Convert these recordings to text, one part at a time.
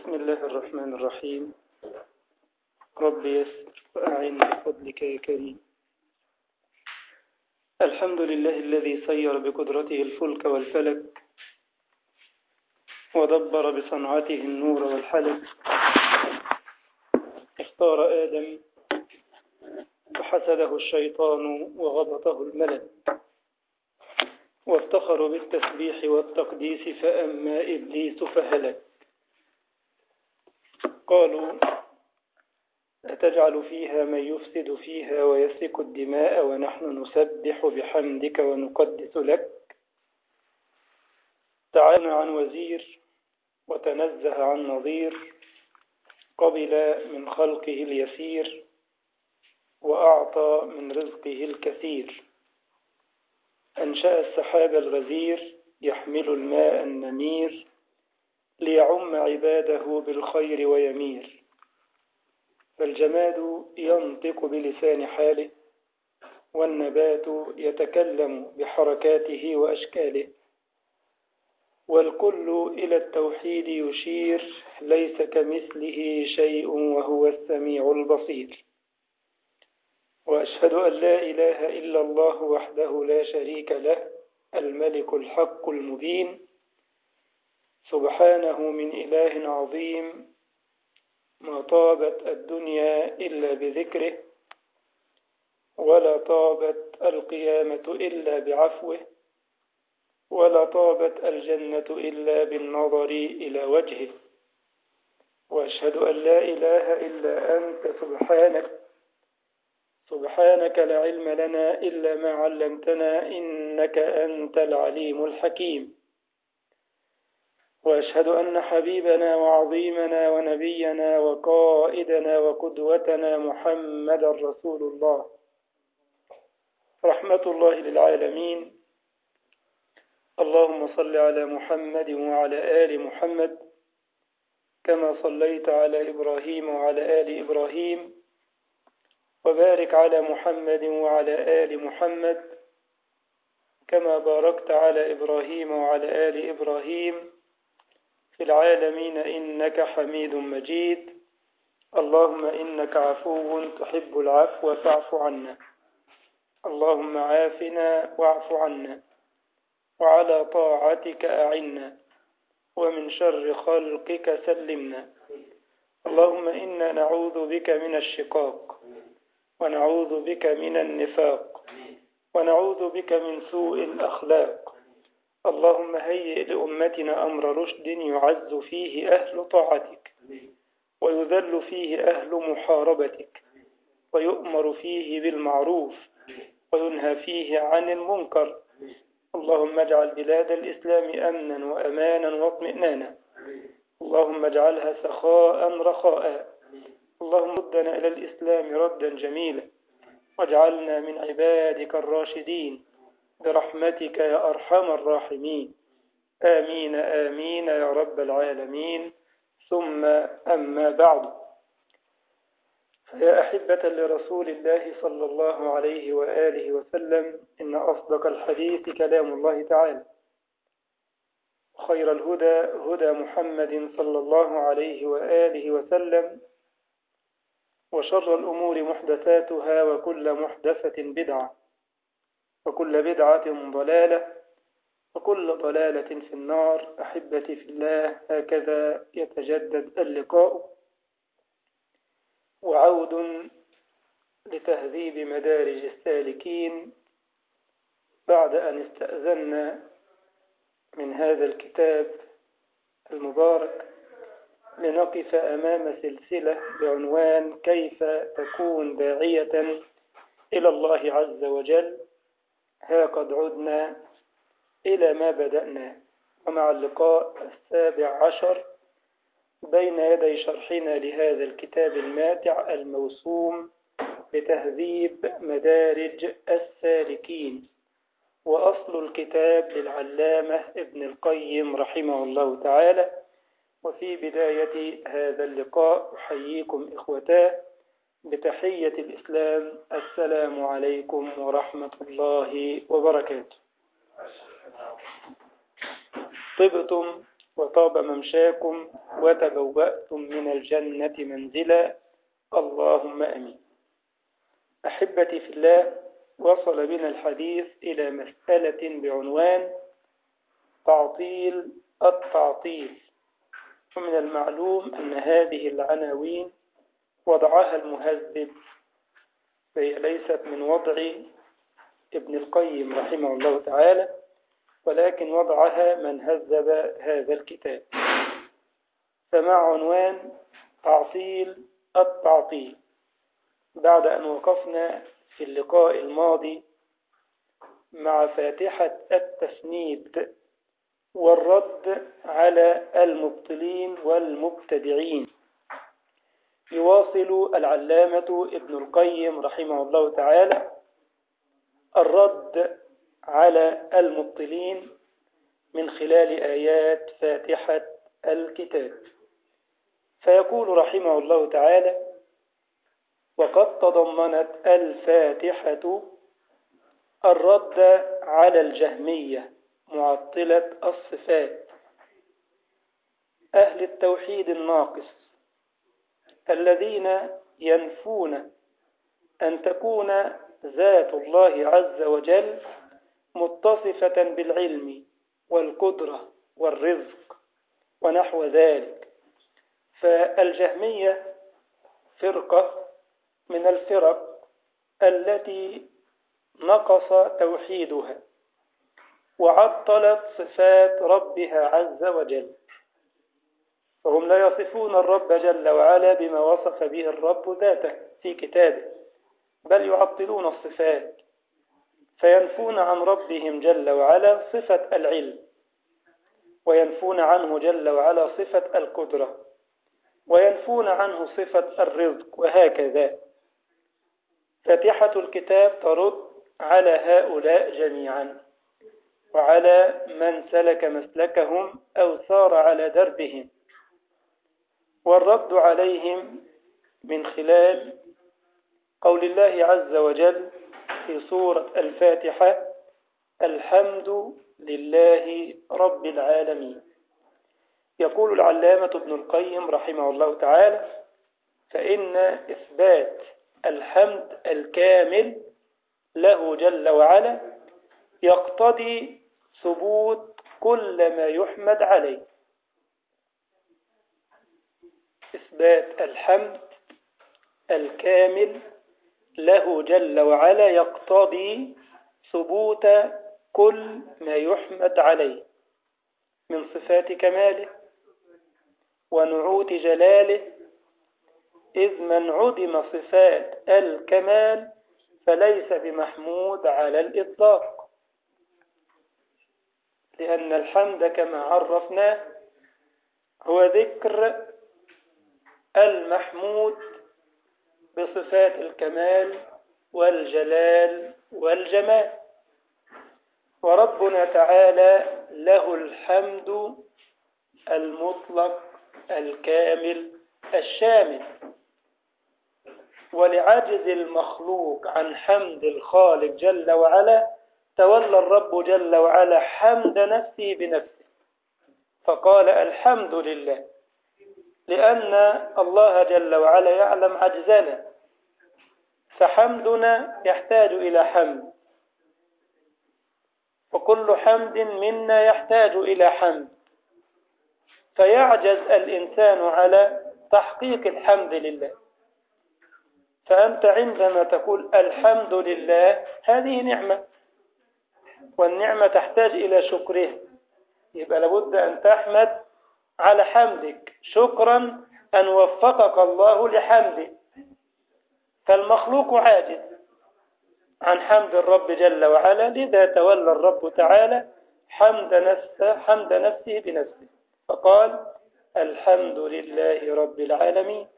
بسم الله الرحمن الرحيم رب يسر وأعن بفضلك يا كريم الحمد لله الذي سير بقدرته الفلك والفلك ودبر بصنعته النور والحلك اختار آدم فحسده الشيطان وغبطه الملك وافتخروا بالتسبيح والتقديس فأما إبليس فهلك قالوا أتجعل فيها من يفسد فيها ويسفك الدماء ونحن نسبح بحمدك ونقدس لك تعالى عن وزير وتنزه عن نظير قبل من خلقه اليسير وأعطى من رزقه الكثير أنشأ السحاب الغزير يحمل الماء النمير ليعم عباده بالخير ويمير فالجماد ينطق بلسان حاله والنبات يتكلم بحركاته وأشكاله والكل إلى التوحيد يشير ليس كمثله شيء وهو السميع البصير وأشهد أن لا إله إلا الله وحده لا شريك له الملك الحق المبين سبحانه من إله عظيم ما طابت الدنيا إلا بذكره ولا طابت القيامة إلا بعفوه ولا طابت الجنة إلا بالنظر إلى وجهه وأشهد أن لا إله إلا أنت سبحانك سبحانك لا علم لنا إلا ما علمتنا إنك أنت العليم الحكيم وأشهد أن حبيبنا وعظيمنا ونبينا وقائدنا وقدوتنا محمد رسول الله رحمة الله للعالمين اللهم صل على محمد وعلى آل محمد كما صليت على إبراهيم وعلى آل إبراهيم وبارك على محمد وعلى آل محمد كما باركت على إبراهيم وعلى آل إبراهيم في العالمين إنك حميد مجيد اللهم إنك عفو تحب العفو فاعف عنا اللهم عافنا واعف عنا وعلى طاعتك أعنا ومن شر خلقك سلمنا اللهم إنا نعوذ بك من الشقاق ونعوذ بك من النفاق ونعوذ بك من سوء الأخلاق اللهم هيئ لأمتنا أمر رشد يعز فيه أهل طاعتك ويذل فيه أهل محاربتك ويؤمر فيه بالمعروف وينهى فيه عن المنكر اللهم اجعل بلاد الإسلام أمنا وأمانا واطمئنانا اللهم اجعلها سخاء رخاء اللهم ردنا إلى الإسلام ردا جميلا واجعلنا من عبادك الراشدين برحمتك يا أرحم الراحمين آمين آمين يا رب العالمين ثم أما بعد فيا أحبة لرسول الله صلى الله عليه وآله وسلم إن أصدق الحديث كلام الله تعالى خير الهدى هدى محمد صلى الله عليه وآله وسلم وشر الأمور محدثاتها وكل محدثة بدعة وكل بدعة ضلالة وكل ضلالة في النار أحبتي في الله هكذا يتجدد اللقاء وعود لتهذيب مدارج السالكين بعد أن استأذنا من هذا الكتاب المبارك لنقف أمام سلسلة بعنوان كيف تكون داعية إلى الله عز وجل ها قد عدنا إلى ما بدأنا ومع اللقاء السابع عشر بين يدي شرحنا لهذا الكتاب الماتع الموسوم بتهذيب مدارج السالكين وأصل الكتاب للعلامة ابن القيم رحمه الله تعالى وفي بداية هذا اللقاء أحييكم إخوتاه بتحية الإسلام السلام عليكم ورحمة الله وبركاته طبتم وطاب ممشاكم وتبوأتم من الجنة منزلا اللهم أمين أحبتي في الله وصل بنا الحديث إلى مسألة بعنوان تعطيل التعطيل ومن المعلوم أن هذه العناوين وضعها المهذب فهي ليست من وضع ابن القيم رحمه الله تعالى ولكن وضعها من هذب هذا الكتاب فمع عنوان تعطيل التعطيل بعد أن وقفنا في اللقاء الماضي مع فاتحة التسنيد والرد على المبطلين والمبتدعين يواصل العلامة ابن القيم رحمه الله تعالى الرد على المبطلين من خلال آيات فاتحة الكتاب فيقول رحمه الله تعالى وقد تضمنت الفاتحة الرد على الجهمية معطلة الصفات أهل التوحيد الناقص الذين ينفون أن تكون ذات الله عز وجل متصفة بالعلم والقدرة والرزق ونحو ذلك فالجهمية فرقة من الفرق التي نقص توحيدها وعطلت صفات ربها عز وجل فهم لا يصفون الرب جل وعلا بما وصف به الرب ذاته في كتابه بل يعطلون الصفات فينفون عن ربهم جل وعلا صفة العلم وينفون عنه جل وعلا صفة القدرة وينفون عنه صفة الرزق وهكذا فاتحة الكتاب ترد على هؤلاء جميعا وعلى من سلك مسلكهم أو سار على دربهم والرد عليهم من خلال قول الله عز وجل في سورة الفاتحة الحمد لله رب العالمين يقول العلامة ابن القيم رحمه الله تعالى فإن إثبات الحمد الكامل له جل وعلا يقتضي ثبوت كل ما يحمد عليه إثبات الحمد الكامل له جل وعلا يقتضي ثبوت كل ما يحمد عليه من صفات كماله ونعوت جلاله إذ من عدم صفات الكمال فليس بمحمود على الإطلاق لأن الحمد كما عرفناه هو ذكر المحمود بصفات الكمال والجلال والجمال وربنا تعالى له الحمد المطلق الكامل الشامل ولعجز المخلوق عن حمد الخالق جل وعلا تولى الرب جل وعلا حمد نفسه بنفسه فقال الحمد لله لأن الله جل وعلا يعلم عجزنا فحمدنا يحتاج إلى حمد وكل حمد منا يحتاج إلى حمد فيعجز الإنسان على تحقيق الحمد لله فأنت عندما تقول الحمد لله هذه نعمة والنعمة تحتاج إلى شكره يبقى لابد أن تحمد على حمدك شكرا أن وفقك الله لحمده فالمخلوق عاجز عن حمد الرب جل وعلا لذا تولى الرب تعالى حمد نفسه, حمد نفسه بنفسه فقال الحمد لله رب العالمين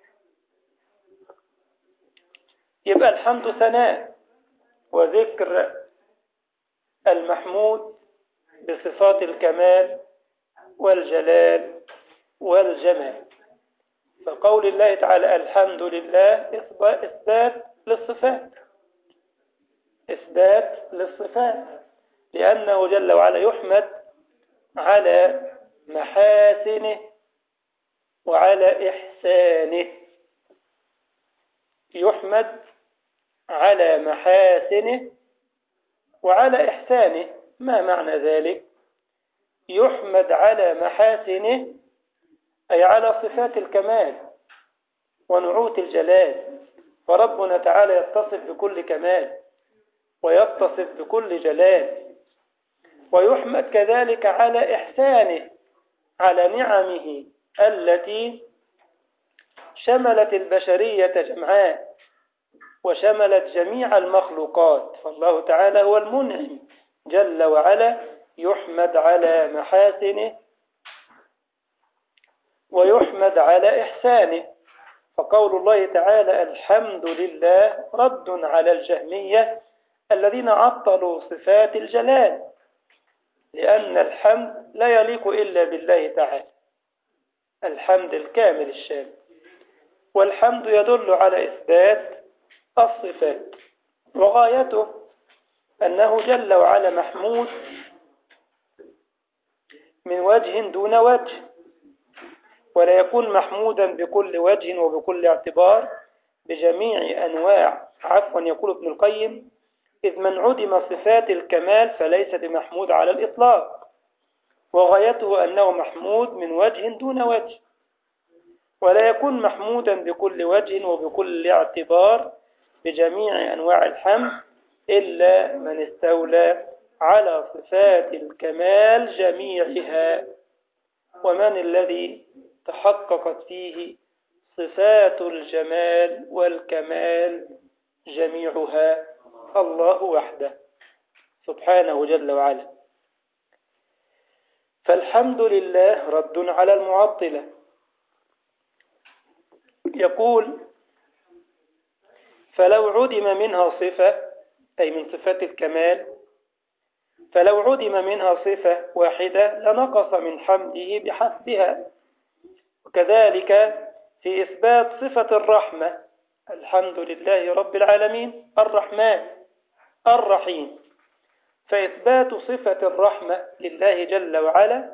يبقى الحمد ثناء وذكر المحمود بصفات الكمال والجلال والجمال فقول الله تعالى الحمد لله إثبات للصفات إثبات للصفات لأنه جل وعلا يحمد على محاسنه وعلى إحسانه يحمد على محاسنه وعلى إحسانه ما معنى ذلك يحمد على محاسنه أي على صفات الكمال ونعوت الجلال فربنا تعالى يتصف بكل كمال ويتصف بكل جلال ويحمد كذلك على إحسانه على نعمه التي شملت البشرية جمعاء وشملت جميع المخلوقات فالله تعالى هو المنعم جل وعلا يحمد على محاسنه ويحمد على إحسانه فقول الله تعالى الحمد لله رد على الجهمية الذين عطلوا صفات الجلال لأن الحمد لا يليق إلا بالله تعالى الحمد الكامل الشامل والحمد يدل على إثبات الصفات وغايته أنه جل وعلا محمود من وجه دون وجه ولا يكون محمودا بكل وجه وبكل اعتبار بجميع أنواع عفوا يقول ابن القيم إذ من عدم صفات الكمال فليس بمحمود على الإطلاق وغايته أنه محمود من وجه دون وجه ولا يكون محمودا بكل وجه وبكل اعتبار بجميع أنواع الحمد إلا من استولى على صفات الكمال جميعها ومن الذي تحققت فيه صفات الجمال والكمال جميعها الله وحده سبحانه جل وعلا فالحمد لله رد على المعطلة يقول فلو عدم منها صفة أي من صفات الكمال فلو عدم منها صفة واحدة لنقص من حمده بحسبها وكذلك في إثبات صفة الرحمة الحمد لله رب العالمين الرحمن الرحيم فإثبات صفة الرحمة لله جل وعلا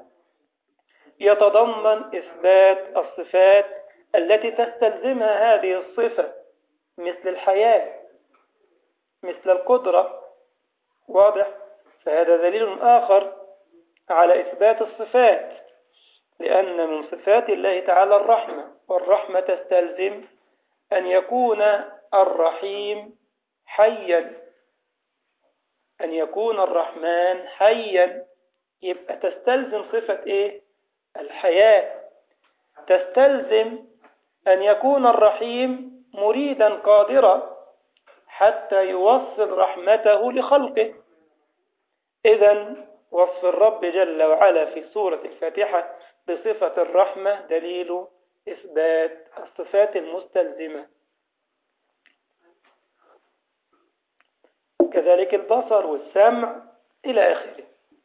يتضمن إثبات الصفات التي تستلزمها هذه الصفة مثل الحياة مثل القدرة واضح فهذا دليل آخر على إثبات الصفات لأن من صفات الله تعالى الرحمة والرحمة تستلزم أن يكون الرحيم حيا أن يكون الرحمن حيا يبقى تستلزم صفة إيه؟ الحياة تستلزم أن يكون الرحيم مريدا قادرا حتى يوصل رحمته لخلقه إذا وصف الرب جل وعلا في سورة الفاتحة بصفة الرحمة دليل إثبات الصفات المستلزمة كذلك البصر والسمع إلى آخره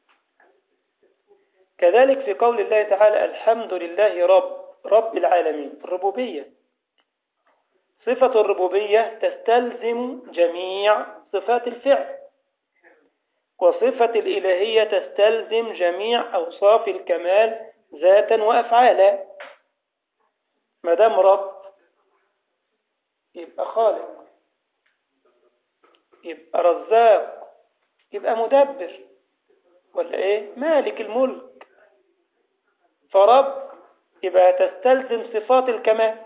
كذلك في قول الله تعالى الحمد لله رب رب العالمين الربوبية صفة الربوبية تستلزم جميع صفات الفعل وصفة الإلهية تستلزم جميع أوصاف الكمال ذاتا وأفعالا ما دام رب يبقى خالق يبقى رزاق يبقى مدبر ولا ايه مالك الملك فرب يبقى تستلزم صفات الكمال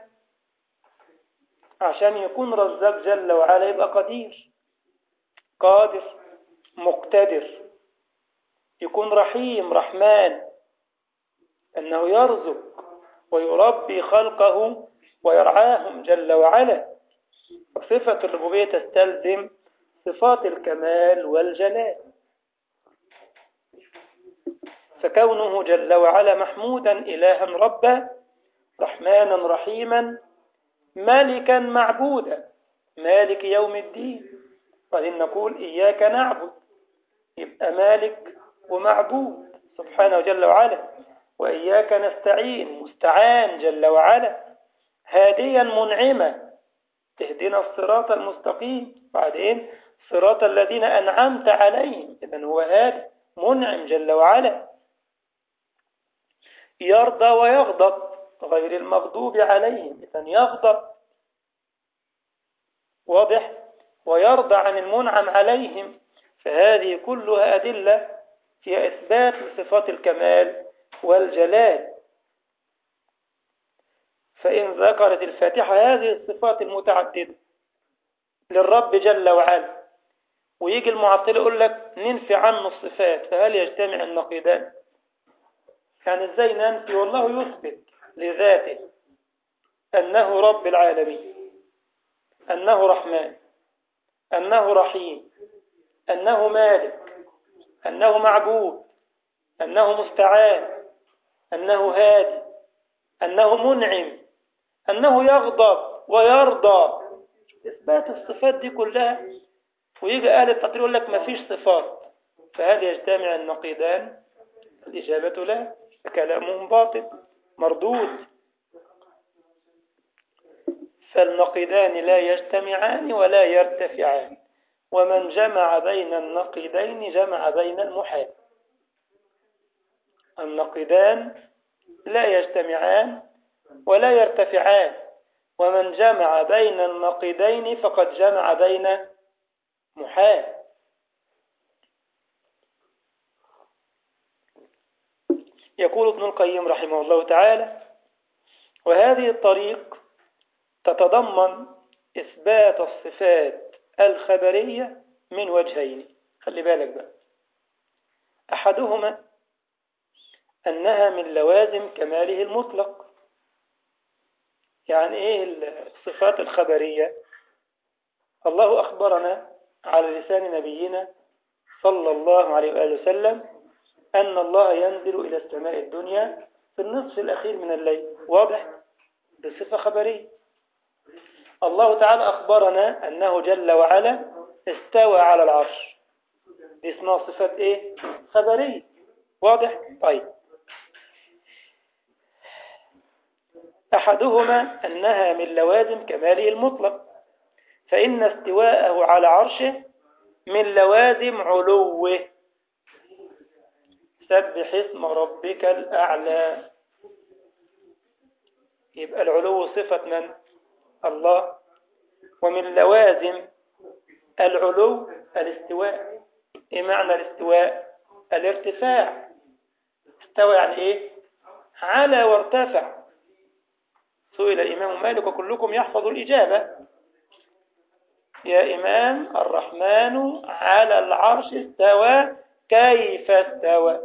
عشان يكون رزاق جل وعلا يبقى قدير قادر مقتدر يكون رحيم رحمن أنه يرزق ويربي خلقه ويرعاهم جل وعلا صفة الربوبية تستلزم صفات الكمال والجلال فكونه جل وعلا محمودا إلها ربا رحمانا رحيما مالكا معبودا مالك يوم الدين وإن نقول إياك نعبد يبقى مالك ومعبود سبحانه جل وعلا وإياك نستعين مستعان جل وعلا هاديا منعما اهدنا الصراط المستقيم بعدين صراط الذين أنعمت عليهم إذن هو هادي منعم جل وعلا يرضى ويغضب غير المغضوب عليهم إذا يغضب واضح ويرضى عن المنعم عليهم فهذه كلها أدلة في إثبات صفات الكمال والجلال فإن ذكرت الفاتحة هذه الصفات المتعددة للرب جل وعلا ويجي المعطل يقول لك ننفي عنه الصفات فهل يجتمع النقيضان يعني ازاي ننفي والله يثبت لذاته أنه رب العالمين أنه رحمن أنه رحيم أنه مالك أنه معبود أنه مستعان أنه هادي أنه منعم أنه يغضب ويرضى إثبات الصفات دي كلها ويجي أهل التقرير يقول لك ما فيش صفات فهل يجتمع النقيضان الإجابة لا كلامهم باطل مردود فالنقيضان لا يجتمعان ولا يرتفعان ومن جمع بين النقيضين جمع بين المحال النقيضان لا يجتمعان ولا يرتفعان ومن جمع بين النقيضين فقد جمع بين محال يقول ابن القيم رحمه الله تعالى وهذه الطريق تتضمن إثبات الصفات الخبرية من وجهين خلي بالك بقى أحدهما أنها من لوازم كماله المطلق يعني إيه الصفات الخبرية الله أخبرنا على لسان نبينا صلى الله عليه وآله وسلم أن الله ينزل إلى السماء الدنيا في النصف الأخير من الليل واضح بصفة خبرية الله تعالى أخبرنا أنه جل وعلا استوى على العرش دي اسمها صفات إيه خبرية واضح طيب أحدهما أنها من لوازم كماله المطلق فإن استواءه على عرشه من لوازم علوه سبح اسم ربك الأعلى يبقى العلو صفة من؟ الله ومن لوازم العلو الاستواء ايه معنى الاستواء الارتفاع استوى يعني ايه على وارتفع سئل الإمام مالك وكلكم يحفظ الإجابة يا إمام الرحمن على العرش استوى كيف استوى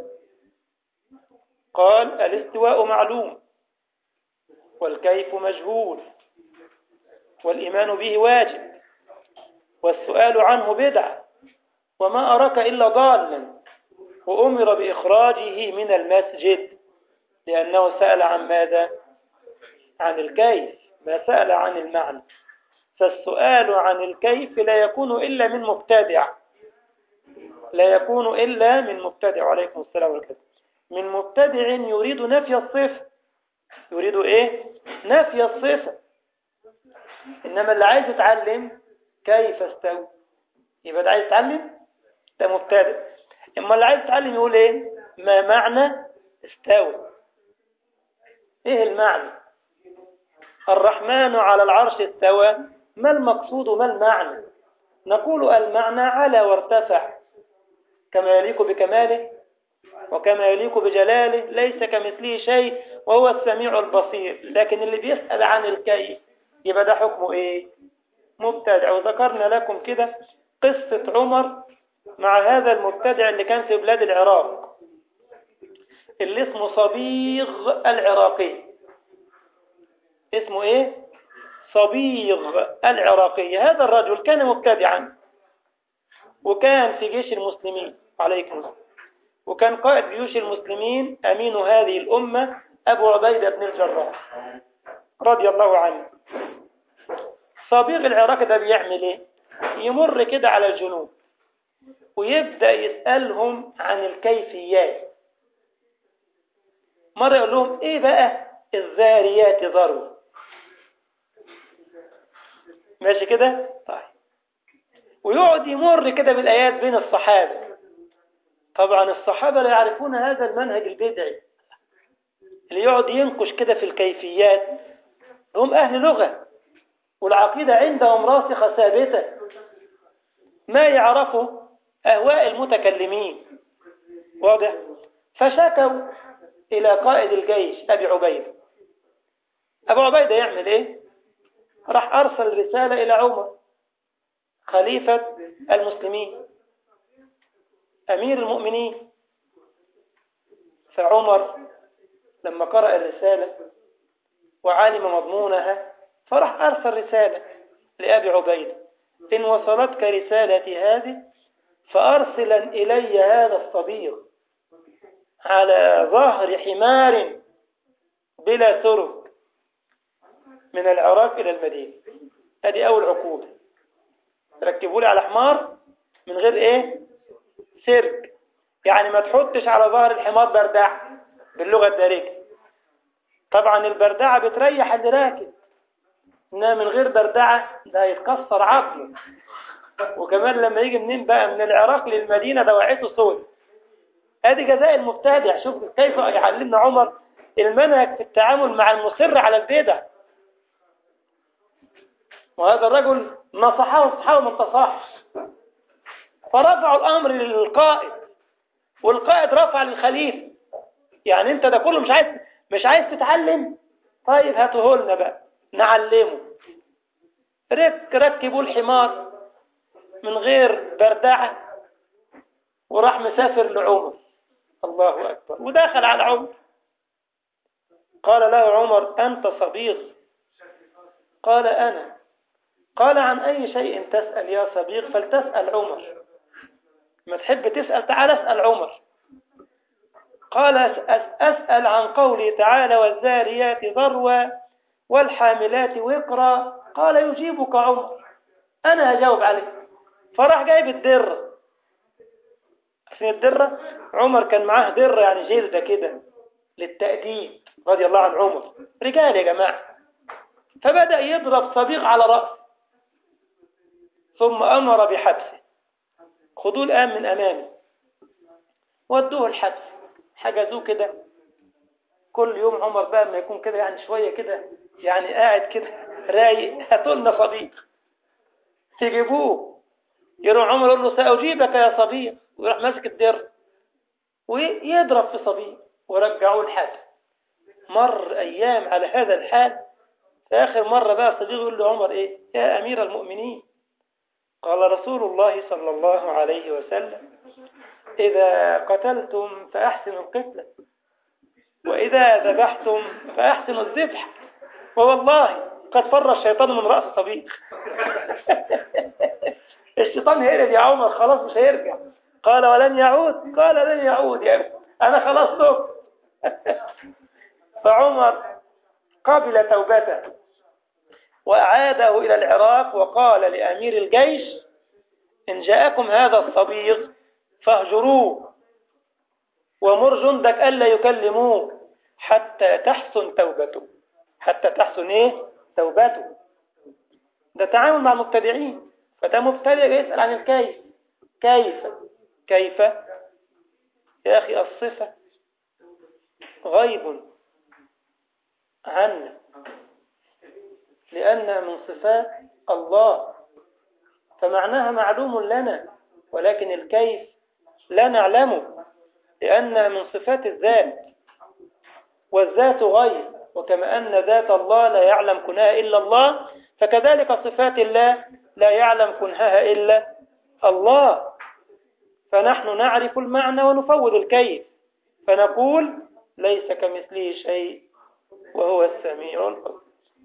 قال الاستواء معلوم والكيف مجهول والإيمان به واجب والسؤال عنه بدعة وما أراك إلا ضالا وأمر بإخراجه من المسجد لأنه سأل عن ماذا؟ عن الكيف ما سأل عن المعنى فالسؤال عن الكيف لا يكون إلا من مبتدع لا يكون إلا من مبتدع عليكم السلام عليكم من مبتدع يريد نفي الصفة يريد إيه؟ نفي الصفة إنما اللي عايز يتعلم كيف استوى يبقى ده عايز يتعلم ده مبتدئ اما اللي عايز يتعلم يقول ايه ما معنى استوى ايه المعنى الرحمن على العرش استوى ما المقصود ما المعنى نقول المعنى على وارتفع كما يليق بكماله وكما يليق بجلاله ليس كمثله شيء وهو السميع البصير لكن اللي بيسأل عن الكيف يبقى ده حكمه ايه مبتدع وذكرنا لكم كده قصة عمر مع هذا المبتدع اللي كان في بلاد العراق اللي اسمه صبيغ العراقي اسمه ايه صبيغ العراقي هذا الرجل كان مبتدعا وكان في جيش المسلمين عليكم السلام وكان قائد جيوش المسلمين أمين هذه الأمة أبو عبيدة بن الجراح رضي الله عنه صبيغ العراق ده بيعمل ايه يمر كده على الجنوب ويبدأ يسألهم عن الكيفيات مرة يقول لهم ايه بقى الذاريات ذروا ماشي كده طيب ويقعد يمر كده بالآيات بين الصحابة طبعا الصحابة لا يعرفون هذا المنهج البدعي اللي يقعد ينقش كده في الكيفيات هم أهل لغة والعقيدة عندهم راسخة ثابتة ما يعرفوا أهواء المتكلمين واضح فشكوا إلى قائد الجيش أبي عبيدة أبو عبيدة يعمل إيه راح أرسل رسالة إلى عمر خليفة المسلمين أمير المؤمنين فعمر لما قرأ الرسالة وعلم مضمونها فراح أرسل رسالة لأبي عبيدة إن وصلتك رسالتي هذه فأرسلا إلي هذا الصبيغ على ظهر حمار بلا سرب من العراق إلى المدينة هذه أول عقوبة ركبوا لي على حمار من غير إيه سرج يعني ما تحطش على ظهر الحمار بردع باللغة الدارجة طبعا البردعة بتريح اللي راكب انها من غير بردعة ده يتكسر عظمه وكمان لما يجي منين بقى من العراق للمدينة ده وعيته سود ادي جزاء المبتدع شوف كيف يعلمنا عمر المنهج في التعامل مع المصر على البدع وهذا الرجل نصحه اصحابه ما انتصحش فرفعوا الامر للقائد والقائد رفع للخليفه يعني انت ده كله مش عايز مش عايز تتعلم طيب هاته لنا بقى نعلمه رك ركبوا الحمار من غير بردعه وراح مسافر لعمر الله اكبر ودخل على عمر قال له عمر انت صبيغ قال انا قال عن اي شيء تسال يا صبيغ فلتسال عمر ما تحب تسال تعال اسال عمر قال أسأل عن قوله تعالى والذاريات ذروا والحاملات وقرا قال يجيبك عمر أنا هجاوب عليه فراح جايب الدرة عارفين الدرة عمر كان معاه درة يعني جلدة كده للتأديب رضي الله عن عمر رجال يا جماعة فبدأ يضرب صبيغ على رأسه ثم أمر بحبسه خذوه الآن من أمامي ودوه الحبس حجزوه كده كل يوم عمر بقى ما يكون كده يعني شوية كده يعني قاعد كده رايق هاتوا لنا صديق تجيبوه يروح عمر يقول له سأجيبك يا صبيغ ويروح ماسك الدر ويضرب في صبيغ ورجعوه الحد مر أيام على هذا الحال في آخر مرة بقى صديق يقول له عمر إيه يا أمير المؤمنين قال رسول الله صلى الله عليه وسلم إذا قتلتم فأحسنوا القتلة وإذا ذبحتم فأحسنوا الذبح ووالله قد فر الشيطان من رأس صبيغ الشيطان هرب يا عمر خلاص مش هيرجع قال ولن يعود قال لن يعود يا ابني أنا خلاص تبت فعمر قبل توبته وأعاده إلى العراق وقال لأمير الجيش إن جاءكم هذا الصبيغ فاهجروه ومر جندك ألا يكلموه حتى تحسن توبته حتى تحسن إيه توبته ده تعامل مع المبتدعين فده مبتدع يسأل عن الكيف كيف كيف يا أخي الصفة غيب عنا لأنها من صفات الله فمعناها معلوم لنا ولكن الكيف لا نعلمه لأنها من صفات الذات والذات غيب وكما أن ذات الله لا يعلم كنها إلا الله فكذلك صفات الله لا يعلم كنهها إلا الله فنحن نعرف المعنى ونفوض الكيف فنقول ليس كمثله شيء وهو السميع البصير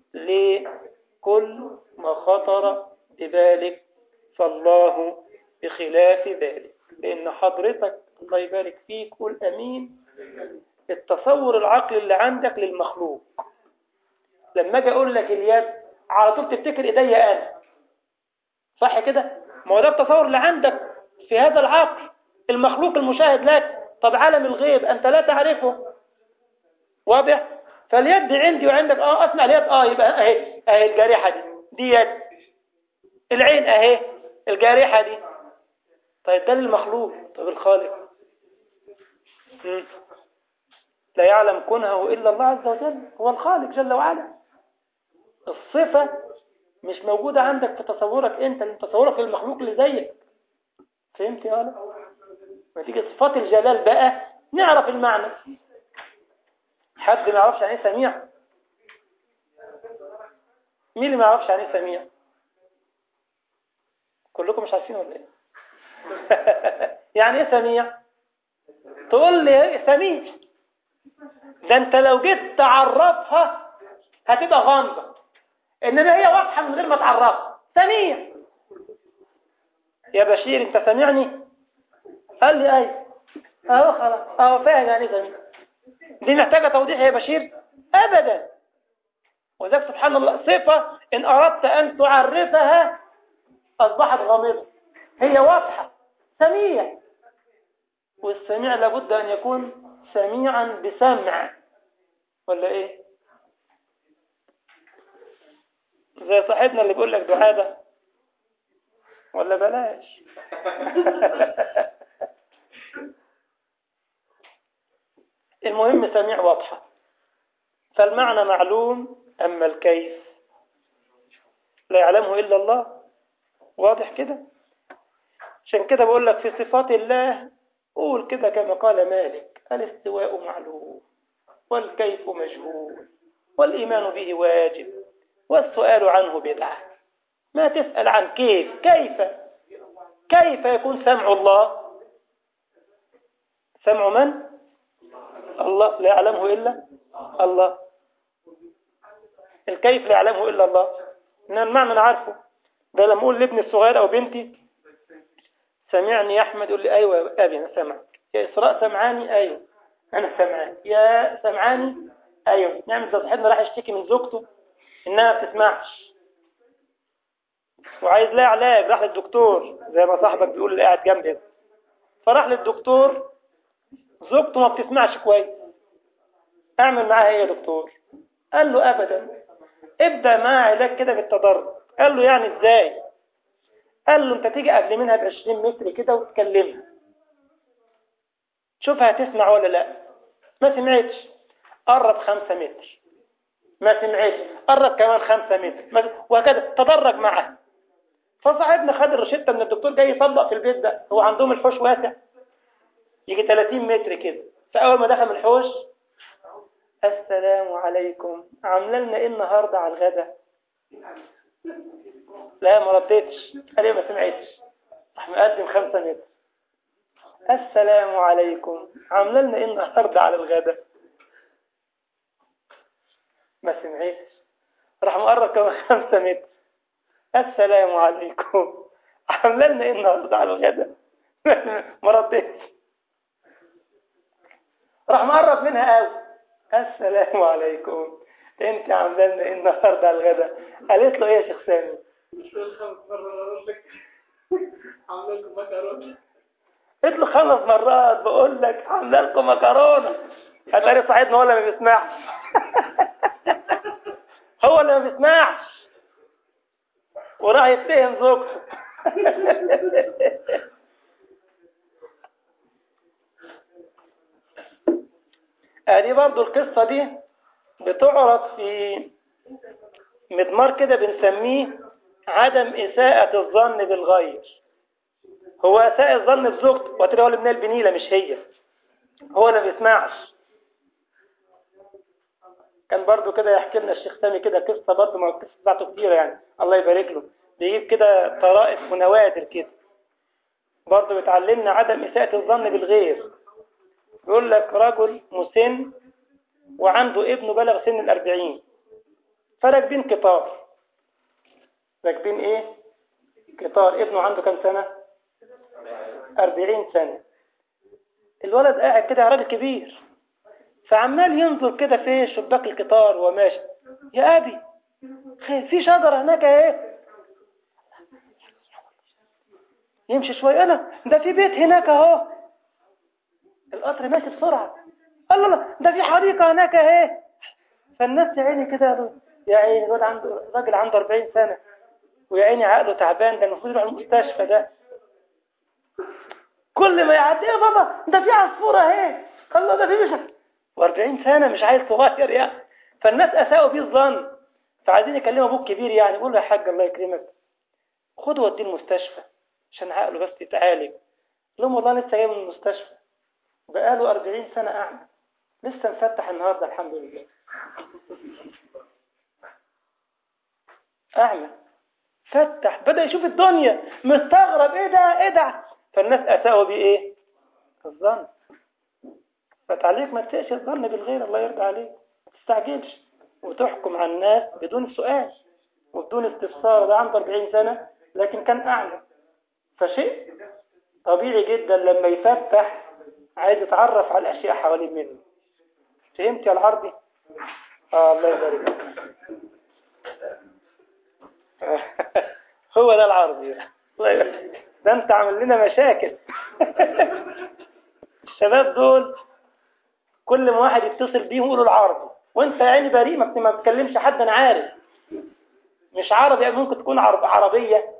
لكل ما خطر ببالك فالله بخلاف ذلك لأن حضرتك الله يبارك فيك قول أمين التصور العقلي اللي عندك للمخلوق لما اجي اقول لك اليد على طول تفتكر ايديا انا صح كده ما هو ده التصور اللي عندك في هذا العقل المخلوق المشاهد لك طب عالم الغيب انت لا تعرفه واضح فاليد عندي وعندك اه اسمع اليد اه يبقى اهي اهي الجارحه دي دي يد العين اهي الجارحه دي طيب ده للمخلوق طب الخالق مم. لا يعلم كنهه إلا الله عز وجل هو الخالق جل وعلا الصفة مش موجودة عندك في تصورك انت تصورك للمخلوق اللي زيك فهمت يا ولا ما تيجي صفات الجلال بقى نعرف المعنى حد ما يعرفش يعني ايه سميع مين اللي ما يعرفش يعني ايه سميع كلكم مش عارفين ولا ايه يعني ايه سميع تقول لي ايه سميع ده انت لو جيت تعرفها هتبقى غامضه انما هي واضحه من غير ما تعرفها سميع يا بشير انت سامعني قال لي اي اهو خلاص اهو فاهم يعني سميع دي محتاجه توضيح يا بشير ابدا وذلك سبحان الله صفه ان اردت ان تعرفها اصبحت غامضه هي واضحه سميع والسميع لابد ان يكون سميعا بسمع ولا ايه زي صاحبنا اللي بيقول لك دعاء ده ولا بلاش المهم سميع واضحة فالمعنى معلوم أما الكيف لا يعلمه إلا الله واضح كده عشان كده بقول لك في صفات الله قول كده كما قال مالك الاستواء معلوم والكيف مجهول والإيمان به واجب والسؤال عنه بدعة ما تسأل عن كيف كيف كيف يكون سمع الله سمع من الله لا يعلمه إلا الله الكيف لا يعلمه إلا الله إن المعنى أنا عارفه ده لما أقول لابني الصغير أو بنتي سمعني يا أحمد يقول لي أيوة يا أبي أنا سمعك يا إسراء سمعاني أيوة أنا سمعان يا سمعاني أيوة نعم زي صاحبنا راح يشتكي من زوجته إنها ما بتسمعش وعايز لها علاج راح للدكتور زي ما صاحبك بيقول اللي قاعد جنبي فراح للدكتور زوجته ما بتسمعش كويس اعمل معاها ايه يا دكتور قال له ابدا ابدا معاها علاج كده بالتدرج قال له يعني ازاي قال له انت تيجي قبل منها ب 20 متر كده وتكلمها شوفها هتسمع ولا لا ما سمعتش قرب 5 متر ما سمعتش قرب كمان 5 متر وهكذا تدرج معها فصاحبنا خد الروشته من الدكتور جاي يطبق في البيت ده هو عندهم الحوش واسع يجي 30 متر كده فاول ما دخل من الحوش السلام عليكم عامله لنا ايه النهارده على الغدا لا ما ردتش قال ما سمعتش راح مقدم 5 متر السلام عليكم عامله لنا ايه النهارده على الغدا ما سمعتش راح مقرب كمان 5 متر السلام عليكم عامله لنا ايه النهارده على الغدا ما ردتش راح مقرب منها قوي السلام عليكم انت عامله لنا ايه النهارده على الغدا قالت له ايه يا شيخ سامي عامله لكم مكرونه قلت له خمس مرات بقول لك عامله لكم مكرونه هتلاقي صاحبنا هو اللي ما بيسمعش هو اللي ما بيسمعش وراح يتهم زوجته ادي برضو القصة دي بتعرض في مضمار كده بنسميه عدم إساءة الظن بالغير هو أساء الظن بزوجته وترى هو اللي من البنيلة مش هي هو اللي ما بيسمعش كان برضو كده يحكي لنا الشيخ سامي كده قصة برضو ما القصة بتاعته كتيرة يعني الله يبارك له بيجيب كده طرائف ونوادر كده برضو بتعلمنا عدم إساءة الظن بالغير يقول لك رجل مسن وعنده ابنه بلغ سن الأربعين فراكبين قطار راكبين ايه قطار ابنه عنده كم سنة أربعين سنة الولد قاعد كده راجل كبير فعمال ينظر كده في شباك القطار وهو ماشي يا أبي في شجرة هناك اهي يمشي شوية أنا ده في بيت هناك اهو القطر ماشي بسرعة الله الله ده في حديقة هناك اهي فالناس يا عيني كده قالوا يا عيني الواد عنده راجل عنده 40 سنة ويا عيني عقله تعبان ده المفروض يروح المستشفى ده كل ما يعدي يا بابا ده في عصفورة اهي الله ده في مش و40 سنة مش عيل صغير يعني فالناس أساءوا بيه الظن فعايزين يكلموا أبوك كبير يعني يقول له يا حاج الله يكرمك خده وديه المستشفى عشان عقله بس يتعالج لهم والله لسه جاي من المستشفى بقاله 40 سنة أعمى لسه مفتح النهاردة الحمد لله أعمى فتح بدأ يشوف الدنيا مستغرب إيه ده إيه ده فالناس أساءوا بإيه الظن فتعليق ما تسأش الظن بالغير الله يرضى عليك ما تستعجلش وتحكم على الناس بدون سؤال وبدون استفسار ده عنده 40 سنة لكن كان أعلى فشيء طبيعي جدا لما يفتح عايز يتعرف على الأشياء حوالين منه فهمت يا العربي؟ آه الله يبارك هو ده العربي الله يبارك ده انت عامل لنا مشاكل الشباب دول كل ما واحد يتصل بيهم يقولوا العربي وانت يا عيني بريء ما بتكلمش حد انا عارف مش عربي ممكن تكون عرب عربية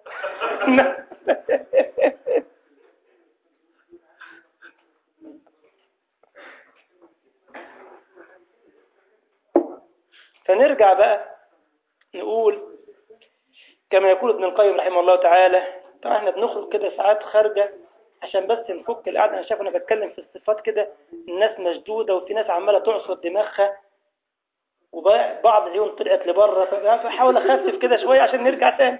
فنرجع بقى نقول كما يقول ابن القيم رحمه الله تعالى طبعا احنا بنخرج كده ساعات خارجة عشان بس نفك القعدة انا شايف انا بتكلم في الصفات كده الناس مشدودة وفي ناس عمالة تعصر دماغها وبعض العيون طلعت لبره فحاول اخفف كده شوية عشان نرجع تاني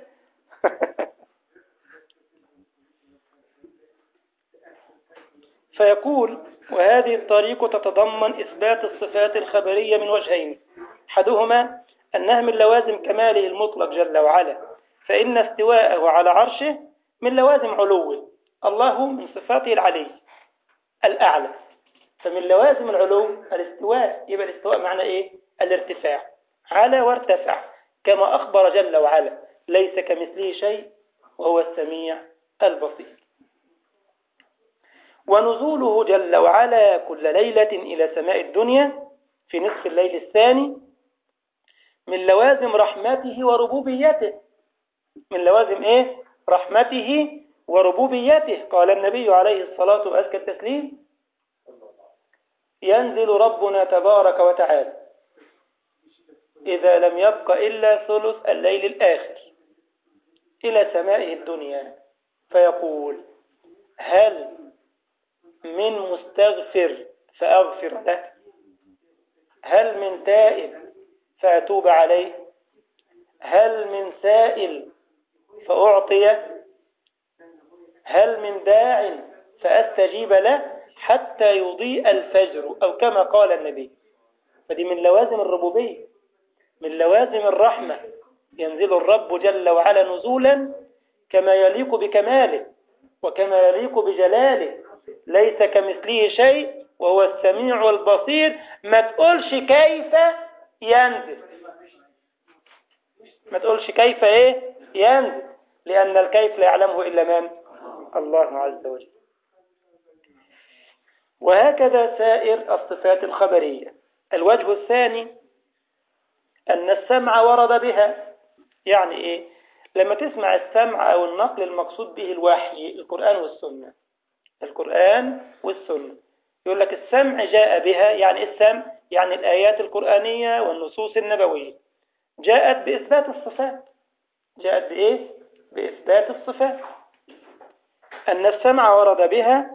فيقول وهذه الطريقة تتضمن إثبات الصفات الخبرية من وجهين أحدهما أنها من لوازم كماله المطلق جل وعلا فإن استواءه على عرشه من لوازم علوه الله من صفاته العلي الأعلى فمن لوازم العلو الاستواء يبقى الاستواء معنى إيه الارتفاع على وارتفع كما أخبر جل وعلا ليس كمثله شيء وهو السميع البصير ونزوله جل وعلا كل ليلة إلى سماء الدنيا في نصف الليل الثاني من لوازم رحمته وربوبيته من لوازم إيه؟ رحمته وربوبيته قال النبي عليه الصلاة وأزكى التسليم ينزل ربنا تبارك وتعالى إذا لم يبق إلا ثلث الليل الآخر إلى سمائه الدنيا فيقول هل من مستغفر فأغفر له هل من تائب فأتوب عليه هل من سائل فأعطي هل من داع فأستجيب له حتى يضيء الفجر أو كما قال النبي فدي من لوازم الربوبية من لوازم الرحمة ينزل الرب جل وعلا نزولا كما يليق بكماله وكما يليق بجلاله ليس كمثله شيء وهو السميع البصير ما تقولش كيف ينزل ما تقولش كيف ايه ينزل لأن الكيف لا يعلمه إلا من الله عز وجل وهكذا سائر الصفات الخبرية الوجه الثاني أن السمع ورد بها يعني إيه لما تسمع السمع أو النقل المقصود به الوحي القرآن والسنة القرآن والسنة يقول لك السمع جاء بها يعني السمع يعني الآيات القرآنية والنصوص النبوية جاءت بإثبات الصفات جاءت بإيه؟ بإثبات الصفات أن السمع ورد بها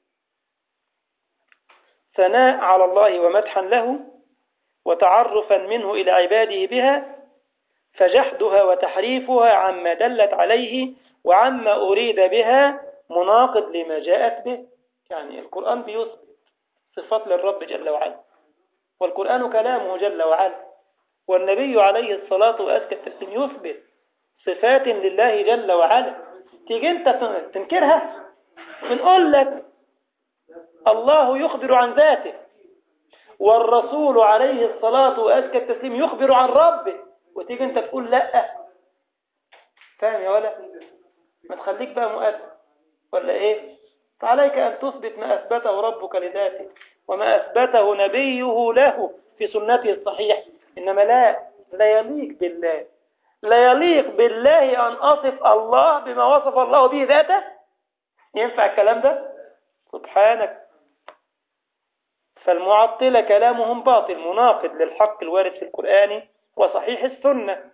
ثناء على الله ومدحا له وتعرفا منه إلى عباده بها فجحدها وتحريفها عما دلت عليه وعما أريد بها مناقض لما جاءت به يعني القرآن بيثبت صفات للرب جل وعلا والقرآن كلامه جل وعلا والنبي عليه الصلاة وأزكى التسليم يثبت صفات لله جل وعلا تيجي انت تنكرها بنقول لك الله يخبر عن ذاته والرسول عليه الصلاة وأزكى التسليم يخبر عن ربه وتيجي انت تقول لا فاهم يا ولا ما تخليك بقى مؤدب ولا ايه فعليك أن تثبت ما أثبته ربك لذاته وما أثبته نبيه له في سنته الصحيح إنما لا لا يليق بالله لا يليق بالله أن أصف الله بما وصف الله به ذاته ينفع الكلام ده سبحانك فالمعطلة كلامهم باطل مناقض للحق الوارد في القرآن وصحيح السنة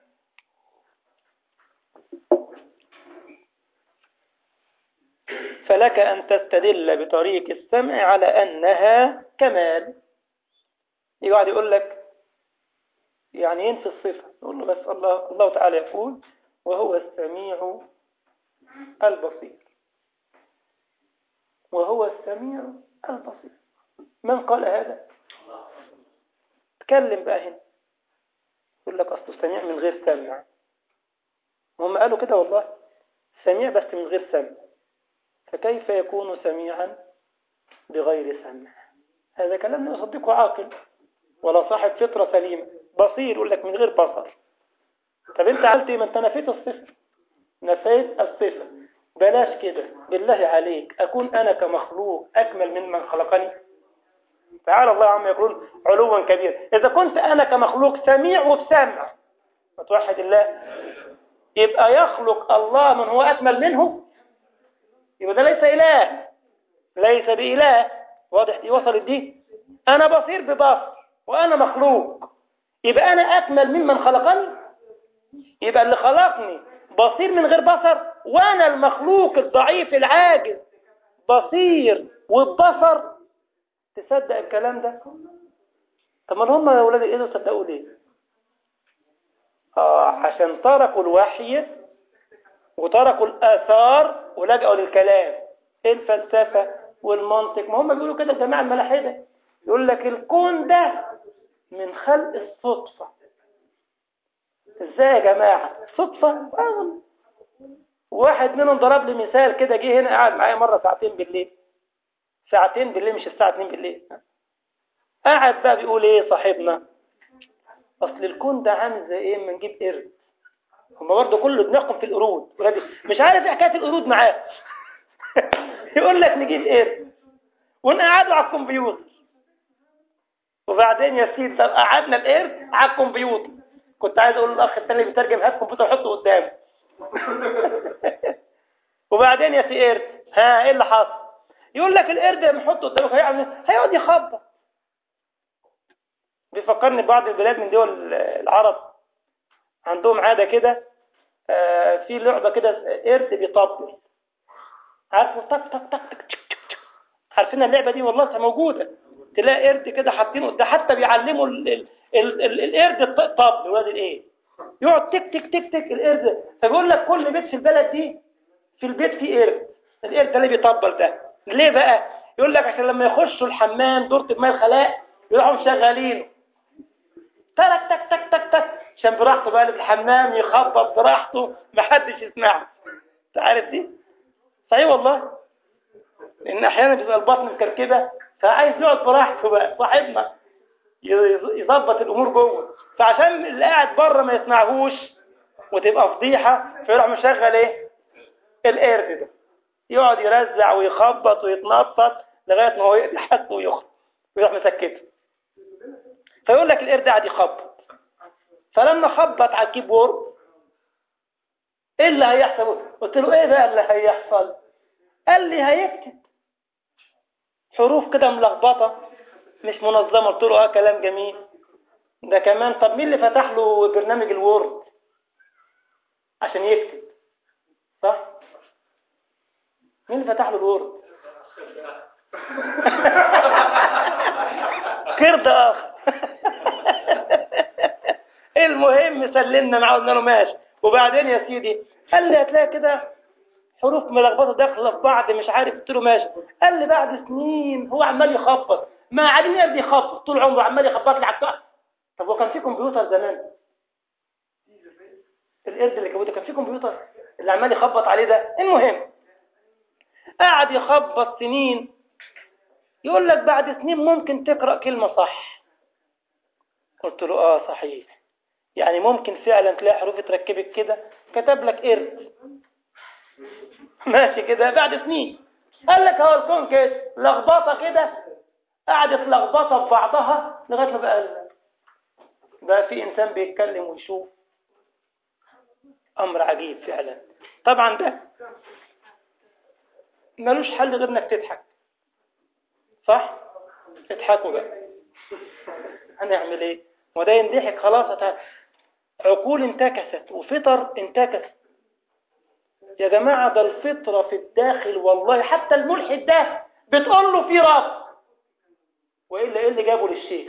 فلك أن تستدل بطريق السمع على أنها كمال يقعد يقول لك يعني ينفي الصفة يقول له بس الله, الله تعالى يقول وهو السميع البصير وهو السميع البصير من قال هذا تكلم بقى هنا يقول لك أصله سميع من غير سمع هم قالوا كده والله سميع بس من غير سمع فكيف يكون سميعا بغير سمع هذا كلام لا يصدقه عاقل ولا صاحب فطرة سليمة بصير يقول لك من غير بصر طب انت عملت ايه ما انت نفيت الصفة نفيت الصفة بلاش كده بالله عليك أكون أنا كمخلوق أكمل ممن خلقني تعالى الله عما يقولون علوا كبير إذا كنت أنا كمخلوق سميع وبسمع وتوحد الله يبقى يخلق الله من هو أكمل منه يبقى ده ليس إله ليس بإله واضح دي وصلت دي أنا بصير ببصر وأنا مخلوق يبقى أنا أكمل ممن خلقني يبقى اللي خلقني بصير من غير بصر وأنا المخلوق الضعيف العاجز بصير وبصر تصدق الكلام ده طب ما هم يا ولاد ايه صدقوا ليه آه عشان تركوا الوحي وتركوا الآثار ولجأوا للكلام الفلسفة والمنطق ما هم بيقولوا كده الجماعة الملاحدة يقول لك الكون ده من خلق الصدفة ازاي يا جماعة صدفة آه. واحد منهم ضرب لي مثال كده جه هنا قاعد معايا مرة ساعتين بالليل ساعتين بالليل مش الساعة 2 بالليل قاعد بقى بيقول ايه صاحبنا اصل الكون ده عامل زي ايه اما نجيب قرد هم برضه كله دماغهم في القرود مش عارف ايه حكايه القرود معاه يقول لك نجيب قرد ونقعده على الكمبيوتر وبعدين يا سيدي طب قعدنا القرد على الكمبيوتر كنت عايز اقول للاخ الثاني اللي بيترجم هات كمبيوتر حطه قدامه وبعدين يا سي قرد ها ايه اللي حصل يقول لك القرد لما نحطه قدامك هيعمل هيقعد يخبط بيفكرني ببعض البلاد من دول العرب عندهم عادة كده آه في لعبة كده قرد بيطبل عارفوا تك تك تك تك تك تك عارفين اللعبة دي والله موجودة تلاقي قرد كده حاطينه ده حتى بيعلموا القرد الطبل ولاد الايه يقعد تك تك تك تك القرد فبيقول لك كل بيت في البلد دي في البيت فيه قرد القرد ده اللي بيطبل ده ليه بقى يقول لك عشان لما يخشوا الحمام دورة الماء الخلاء يروحوا مشغلينه تك تك تك تك تك عشان براحته بقى في الحمام يخبط براحته محدش يسمعه انت عارف دي صحيح والله لان احيانا بيبقى البطن مكركبه فعايز يقعد براحته بقى صاحبنا يظبط الامور جوه فعشان اللي قاعد بره ما يسمعهوش وتبقى فضيحه فيروح مشغل ايه القرد ده يقعد يرزع ويخبط ويتنطط لغايه ما هو يقضي حقه ويخرج ويروح مسكته فيقول لك القرد قاعد يخبط فلما خبط على الكيبورد ايه اللي هيحصل قلت له ايه بقى اللي هيحصل قال لي هيكتب حروف كده ملخبطه مش منظمه قلت له اه كلام جميل ده كمان طب مين اللي فتح له برنامج الوورد عشان يكتب صح مين اللي فتح له الوورد قرد اخر المهم سلمنا معاه قلنا له ماشي وبعدين يا سيدي قال لي هتلاقي كده حروف ملخبطه داخله في بعض مش عارف قلت له ماشي قال لي بعد سنين هو عمال يخبط ما عادين يرضي يخبط طول عمره عمال يخبط لي على الكهف طب هو كان في كمبيوتر زمان القرد اللي كان كان في كمبيوتر اللي عمال يخبط عليه ده المهم قعد يخبط سنين يقول لك بعد سنين ممكن تقرأ كلمة صح قلت له اه صحيح يعني ممكن فعلا تلاقي حروف اتركبت كده كتب لك قرد ماشي كده بعد سنين قال لك هو الكون كده لخبطه كده قعدت لخبطه في بعضها لغايه ما بقى بقى في انسان بيتكلم ويشوف امر عجيب فعلا طبعا ده ملوش حل غير انك تضحك صح اضحكوا بقى هنعمل ايه وده ينضحك خلاص هت- عقول انتكست وفطر انتكست يا جماعة ده الفطرة في الداخل والله حتى الملحد ده بتقول له في رب وإلا إيه اللي جابه للشيخ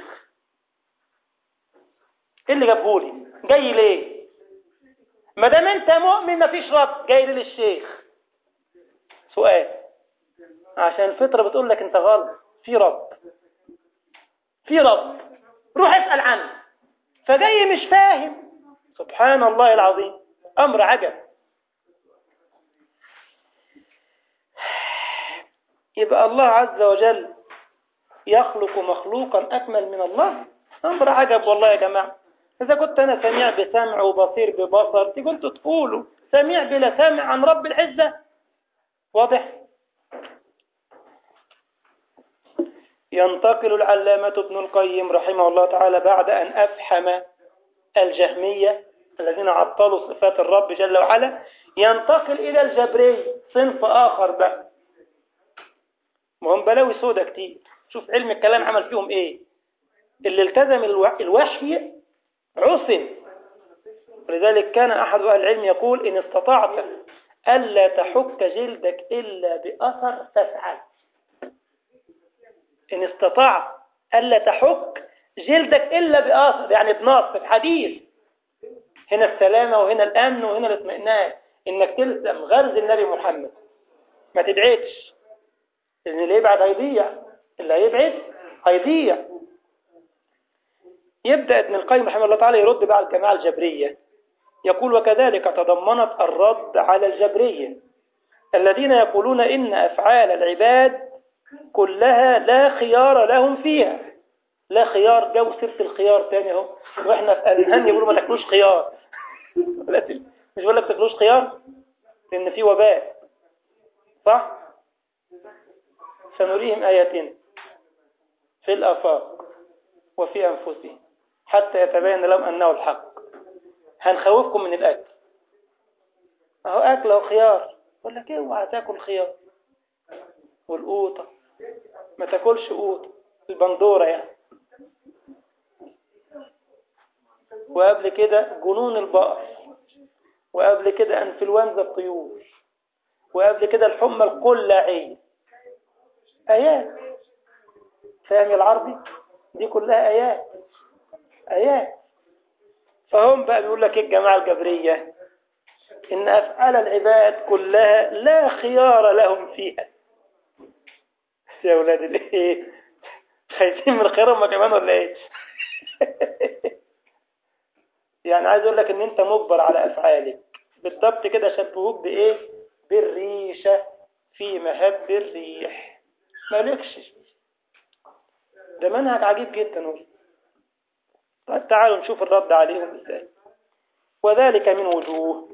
إيه اللي جابه لي جاي ليه ما دام أنت مؤمن مفيش رب جاي ليه للشيخ سؤال عشان الفطرة بتقول لك أنت غلط في رب في رب روح اسأل عنه فجاي مش فاهم سبحان الله العظيم أمر عجب يبقى الله عز وجل يخلق مخلوقا أكمل من الله أمر عجب والله يا جماعة إذا كنت أنا سميع بسمع وبصير ببصر كنت تقولوا سميع بلا سمع عن رب العزة واضح ينتقل العلامة ابن القيم رحمه الله تعالى بعد أن أفحم الجهمية الذين عطلوا صفات الرب جل وعلا ينتقل إلى الجبري صنف آخر بقى وهم بلاوي سودة كتير شوف علم الكلام عمل فيهم ايه اللي التزم الو- الوحي عصم ولذلك كان أحد أهل العلم يقول إن استطعت ألا تحك جلدك إلا بأثر فافعل إن استطعت ألا تحك جلدك إلا بأثر يعني بنص بحديث هنا السلامة وهنا الأمن وهنا الاطمئنان إنك تلزم غرز النبي محمد ما تبعدش لأن اللي يبعد هيضيع اللي هيبعد هيضيع يبدأ ابن القيم رحمه الله تعالى يرد بقى على الجماعة الجبرية يقول وكذلك تضمنت الرد على الجبرية الذين يقولون إن أفعال العباد كلها لا خيار لهم فيها لا خيار جو سيرة الخيار تاني اهو واحنا في أذهان يقولوا ما تاكلوش خيار مش بقول لك تاكلوش خيار لأن في وباء صح سنريهم آياتنا في الآفاق وفي أنفسهم حتى يتبين لهم أنه الحق هنخوفكم من الأكل أهو أكل أو خيار يقول لك اوعى تاكل خيار والقوطة ما تاكلش قوطة البندورة يعني وقبل كده جنون البقر وقبل كده انفلونزا الطيور وقبل كده الحمى القلاعية آيات فاهم يا العربي دي كلها آيات آيات فهم بقى بيقول لك إيه الجماعة الجبرية إن أفعال العباد كلها لا خيار لهم فيها يا أولاد الإيه خايفين من الخير هم كمان ولا إيه يعني عايز أقول لك إن أنت مجبر على أفعالك بالضبط كده شبهوك بإيه بالريشة في مهب الريح مالكش ده منهج عجيب جدا والله طيب تعالوا نشوف الرد عليهم ازاي وذلك من وجوه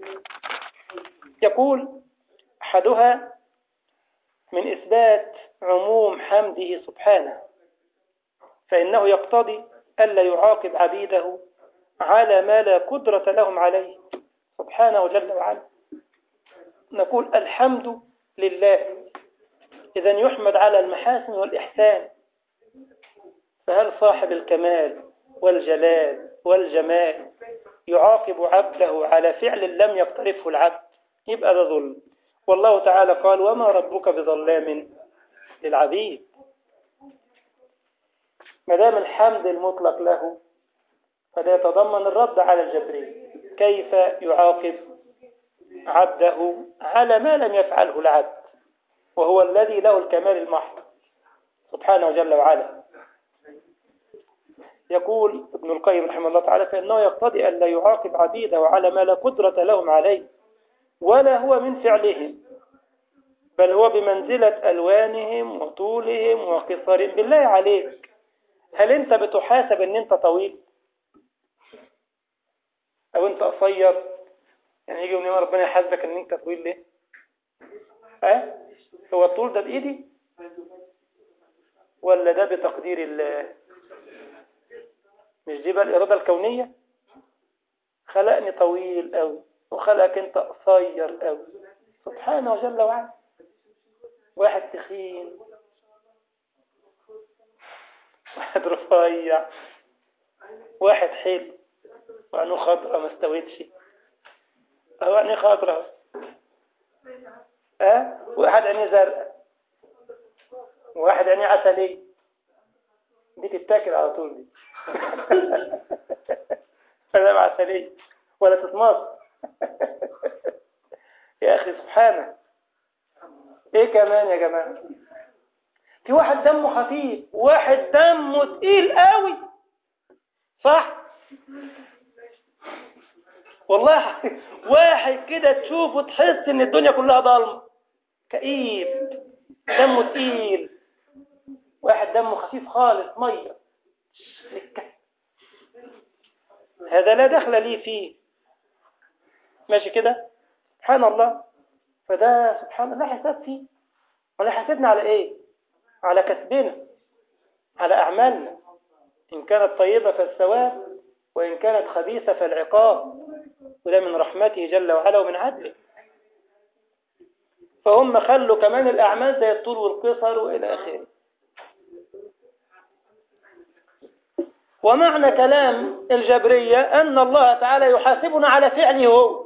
يقول أحدها من إثبات عموم حمده سبحانه فإنه يقتضي ألا يعاقب عبيده على ما لا قدرة لهم عليه سبحانه جل وعلا نقول الحمد لله إذا يحمد على المحاسن والإحسان فهل صاحب الكمال والجلال والجمال يعاقب عبده على فعل لم يقترفه العبد يبقى ده ظلم والله تعالى قال وما ربك بظلام للعبيد ما دام الحمد المطلق له فده يتضمن الرد على الجبري كيف يعاقب عبده على ما لم يفعله العبد وهو الذي له الكمال المحض سبحانه جل وعلا يقول ابن القيم رحمه الله تعالى فإنه يقتضي أن لا يعاقب عبيده على ما لا قدرة لهم عليه ولا هو من فعلهم بل هو بمنزلة ألوانهم وطولهم وقصرهم بالله عليك هل أنت بتحاسب أن أنت طويل أو أنت قصير يعني يجي يوم ربنا يحاسبك أن أنت طويل ليه ها هو الطول ده بإيدي ولا ده بتقدير الله مش دي بقى الإرادة الكونية خلقني طويل أوي وخلقك أنت قصير أوي سبحانه جل وعلا واحد تخين واحد رفيع واحد حلو وعينه خضرة ما استويتش اهو عينيه خضرة اهو ها واحد عينيه زرقاء وواحد عينيه عسلية دي تتاكل على طول دي ولا عسلية ولا تتمص يا أخي سبحانه إيه كمان يا جماعة في واحد دمه خفيف واحد دمه تقيل قوي صح والله واحد كده تشوفه تحس ان الدنيا كلها ضلمه كئيب دمه تقيل واحد دمه خفيف خالص ميه هذا لا دخل لي فيه ماشي كده سبحان الله فده سبحان الله لا حساب فيه ولا حسبنا على ايه على كسبنا على اعمالنا ان كانت طيبة فالثواب وان كانت خبيثة فالعقاب وده من رحمته جل وعلا ومن عدله فهم خلوا كمان الاعمال زي الطول والقصر والى اخره ومعنى كلام الجبرية أن الله تعالى يحاسبنا على فعله هو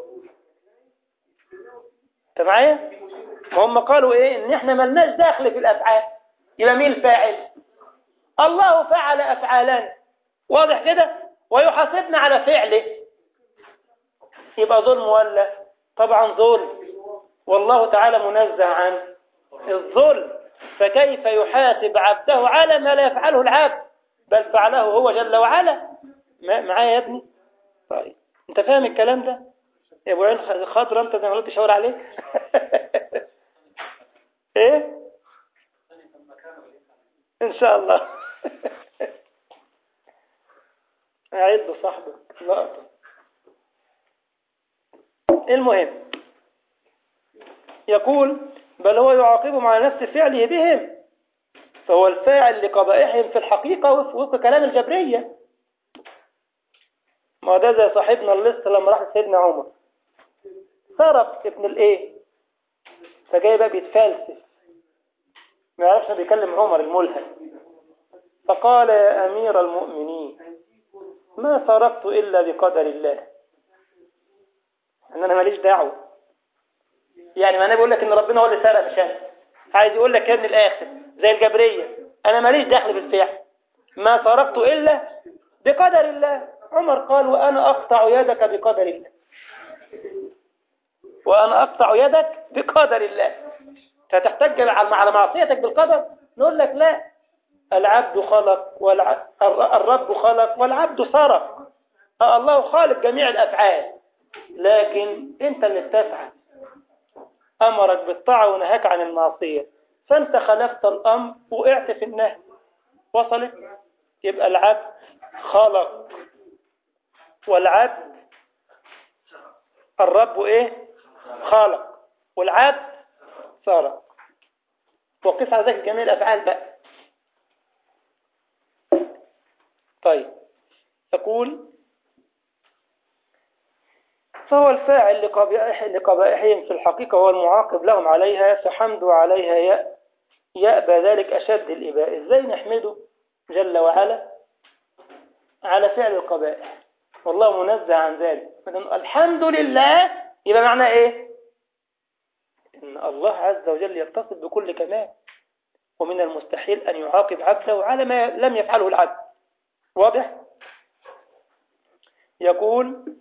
انت معايا هم قالوا ايه ان احنا ملناش دخل في الافعال يبقى مين الفاعل الله فعل افعالنا واضح كده ويحاسبنا على فعله يبقى ظلم ولا طبعا ظلم والله تعالى منزه عن الظلم فكيف يحاسب عبده على ما لا يفعله العبد بل فعله هو جل وعلا معايا يا ابني طيب انت فاهم الكلام ده يا ابو عين خضرة انت زي ما قلت شاور عليه ايه ان شاء الله اعد صاحبك لقطة المهم يقول بل هو يعاقبهم على نفس فعله بهم فهو الفاعل لقبائحهم في الحقيقة وفق كلام الجبرية ما ده زي صاحبنا اللص لما راح سيدنا عمر سرق ابن الايه فجاي بقى بيتفلسف ما يعرفش بيكلم عمر الملهم فقال يا امير المؤمنين ما سرقت الا بقدر الله ان انا ماليش دعوه يعني ما انا بقول لك ان ربنا هو اللي سرق مش انا عايز يقول لك يا ابن الاخر زي الجبريه انا ماليش دخل بالفعل ما سرقت الا بقدر الله عمر قال وانا اقطع يدك بقدر الله وانا اقطع يدك بقدر الله فتحتج على معصيتك بالقدر نقول لك لا العبد خلق والع... الرب خلق والعبد سرق الله خالق جميع الافعال لكن انت اللي بتفعل امرك بالطاعه ونهاك عن المعصيه فانت خلفت الامر وقعت في النهي وصلت يبقى العبد خلق والعبد الرب ايه خالق والعبد سرق وقف على ذلك جميع الافعال بقى طيب يقول فهو الفاعل لقبائح لقبائحهم في الحقيقة هو المعاقب لهم عليها فحمده عليها يأبى ذلك أشد الإباء إزاي نحمده جل وعلا على فعل القبائح والله منزه عن ذلك الحمد لله يبقى معناه إيه إن الله عز وجل يتصف بكل كمال ومن المستحيل أن يعاقب عبده على ما لم يفعله العبد واضح يقول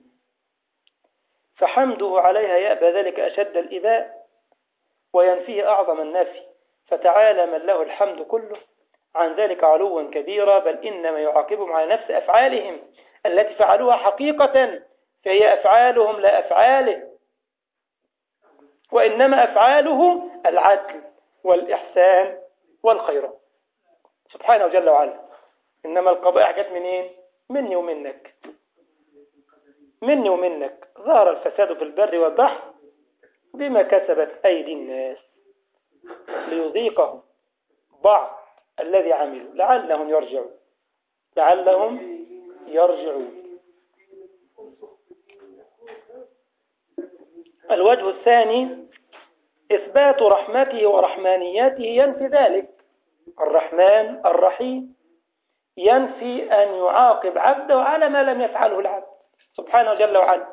فحمده عليها يأبى ذلك أشد الإباء وينفيه أعظم النفي فتعالى من له الحمد كله عن ذلك علوا كبيرا بل إنما يعاقبهم على نفس أفعالهم التي فعلوها حقيقة فهي أفعالهم لا أفعاله وإنما أفعالهم العدل والإحسان والخيرات سبحانه جل وعلا إنما القبائح جت منين مني ومنك مني ومنك ظهر الفساد في البر والبحر بما كسبت أيدي الناس ليذيقهم بعض الذي عملوا لعلهم يرجعون لعلهم يرجعون الوجه الثاني إثبات رحمته ورحمانيته ينفي ذلك الرحمن الرحيم ينفي أن يعاقب عبده على ما لم يفعله العبد سبحانه جل وعلا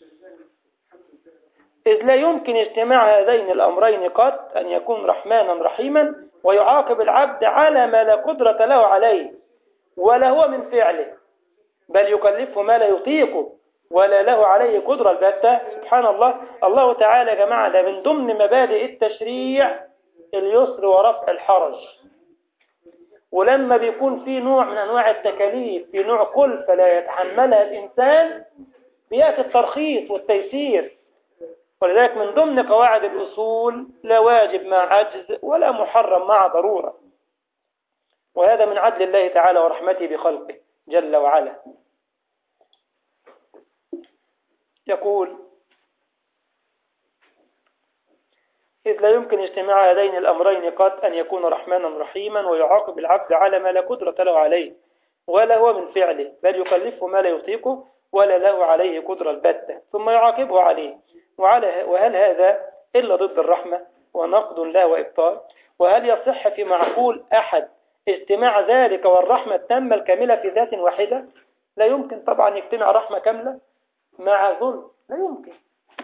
إذ لا يمكن اجتماع هذين الأمرين قط أن يكون رحمانا رحيما ويعاقب العبد على ما لا قدرة له عليه ولا هو من فعله بل يكلفه ما لا يطيقه ولا له عليه قدرة البتة سبحان الله الله تعالى يا جماعة ده من ضمن مبادئ التشريع اليسر ورفع الحرج ولما بيكون في نوع من أنواع التكاليف في نوع كلفة لا يتحملها الإنسان بيأتي الترخيص والتيسير ولذلك من ضمن قواعد الأصول لا واجب مع عجز ولا محرم مع ضرورة وهذا من عدل الله تعالى ورحمته بخلقه جل وعلا يقول إذ لا يمكن اجتماع هذين الأمرين قد أن يكون رحمانا رحيما ويعاقب العبد على ما لا قدرة له عليه ولا هو من فعله بل يكلفه ما لا يطيقه ولا له عليه قدرة البتة ثم يعاقبه عليه وعلى وهل هذا إلا ضد الرحمة ونقد لا وإبطال وهل يصح في معقول أحد اجتماع ذلك والرحمة التامة الكاملة في ذات واحدة لا يمكن طبعا يجتمع رحمة كاملة مع ظلم لا يمكن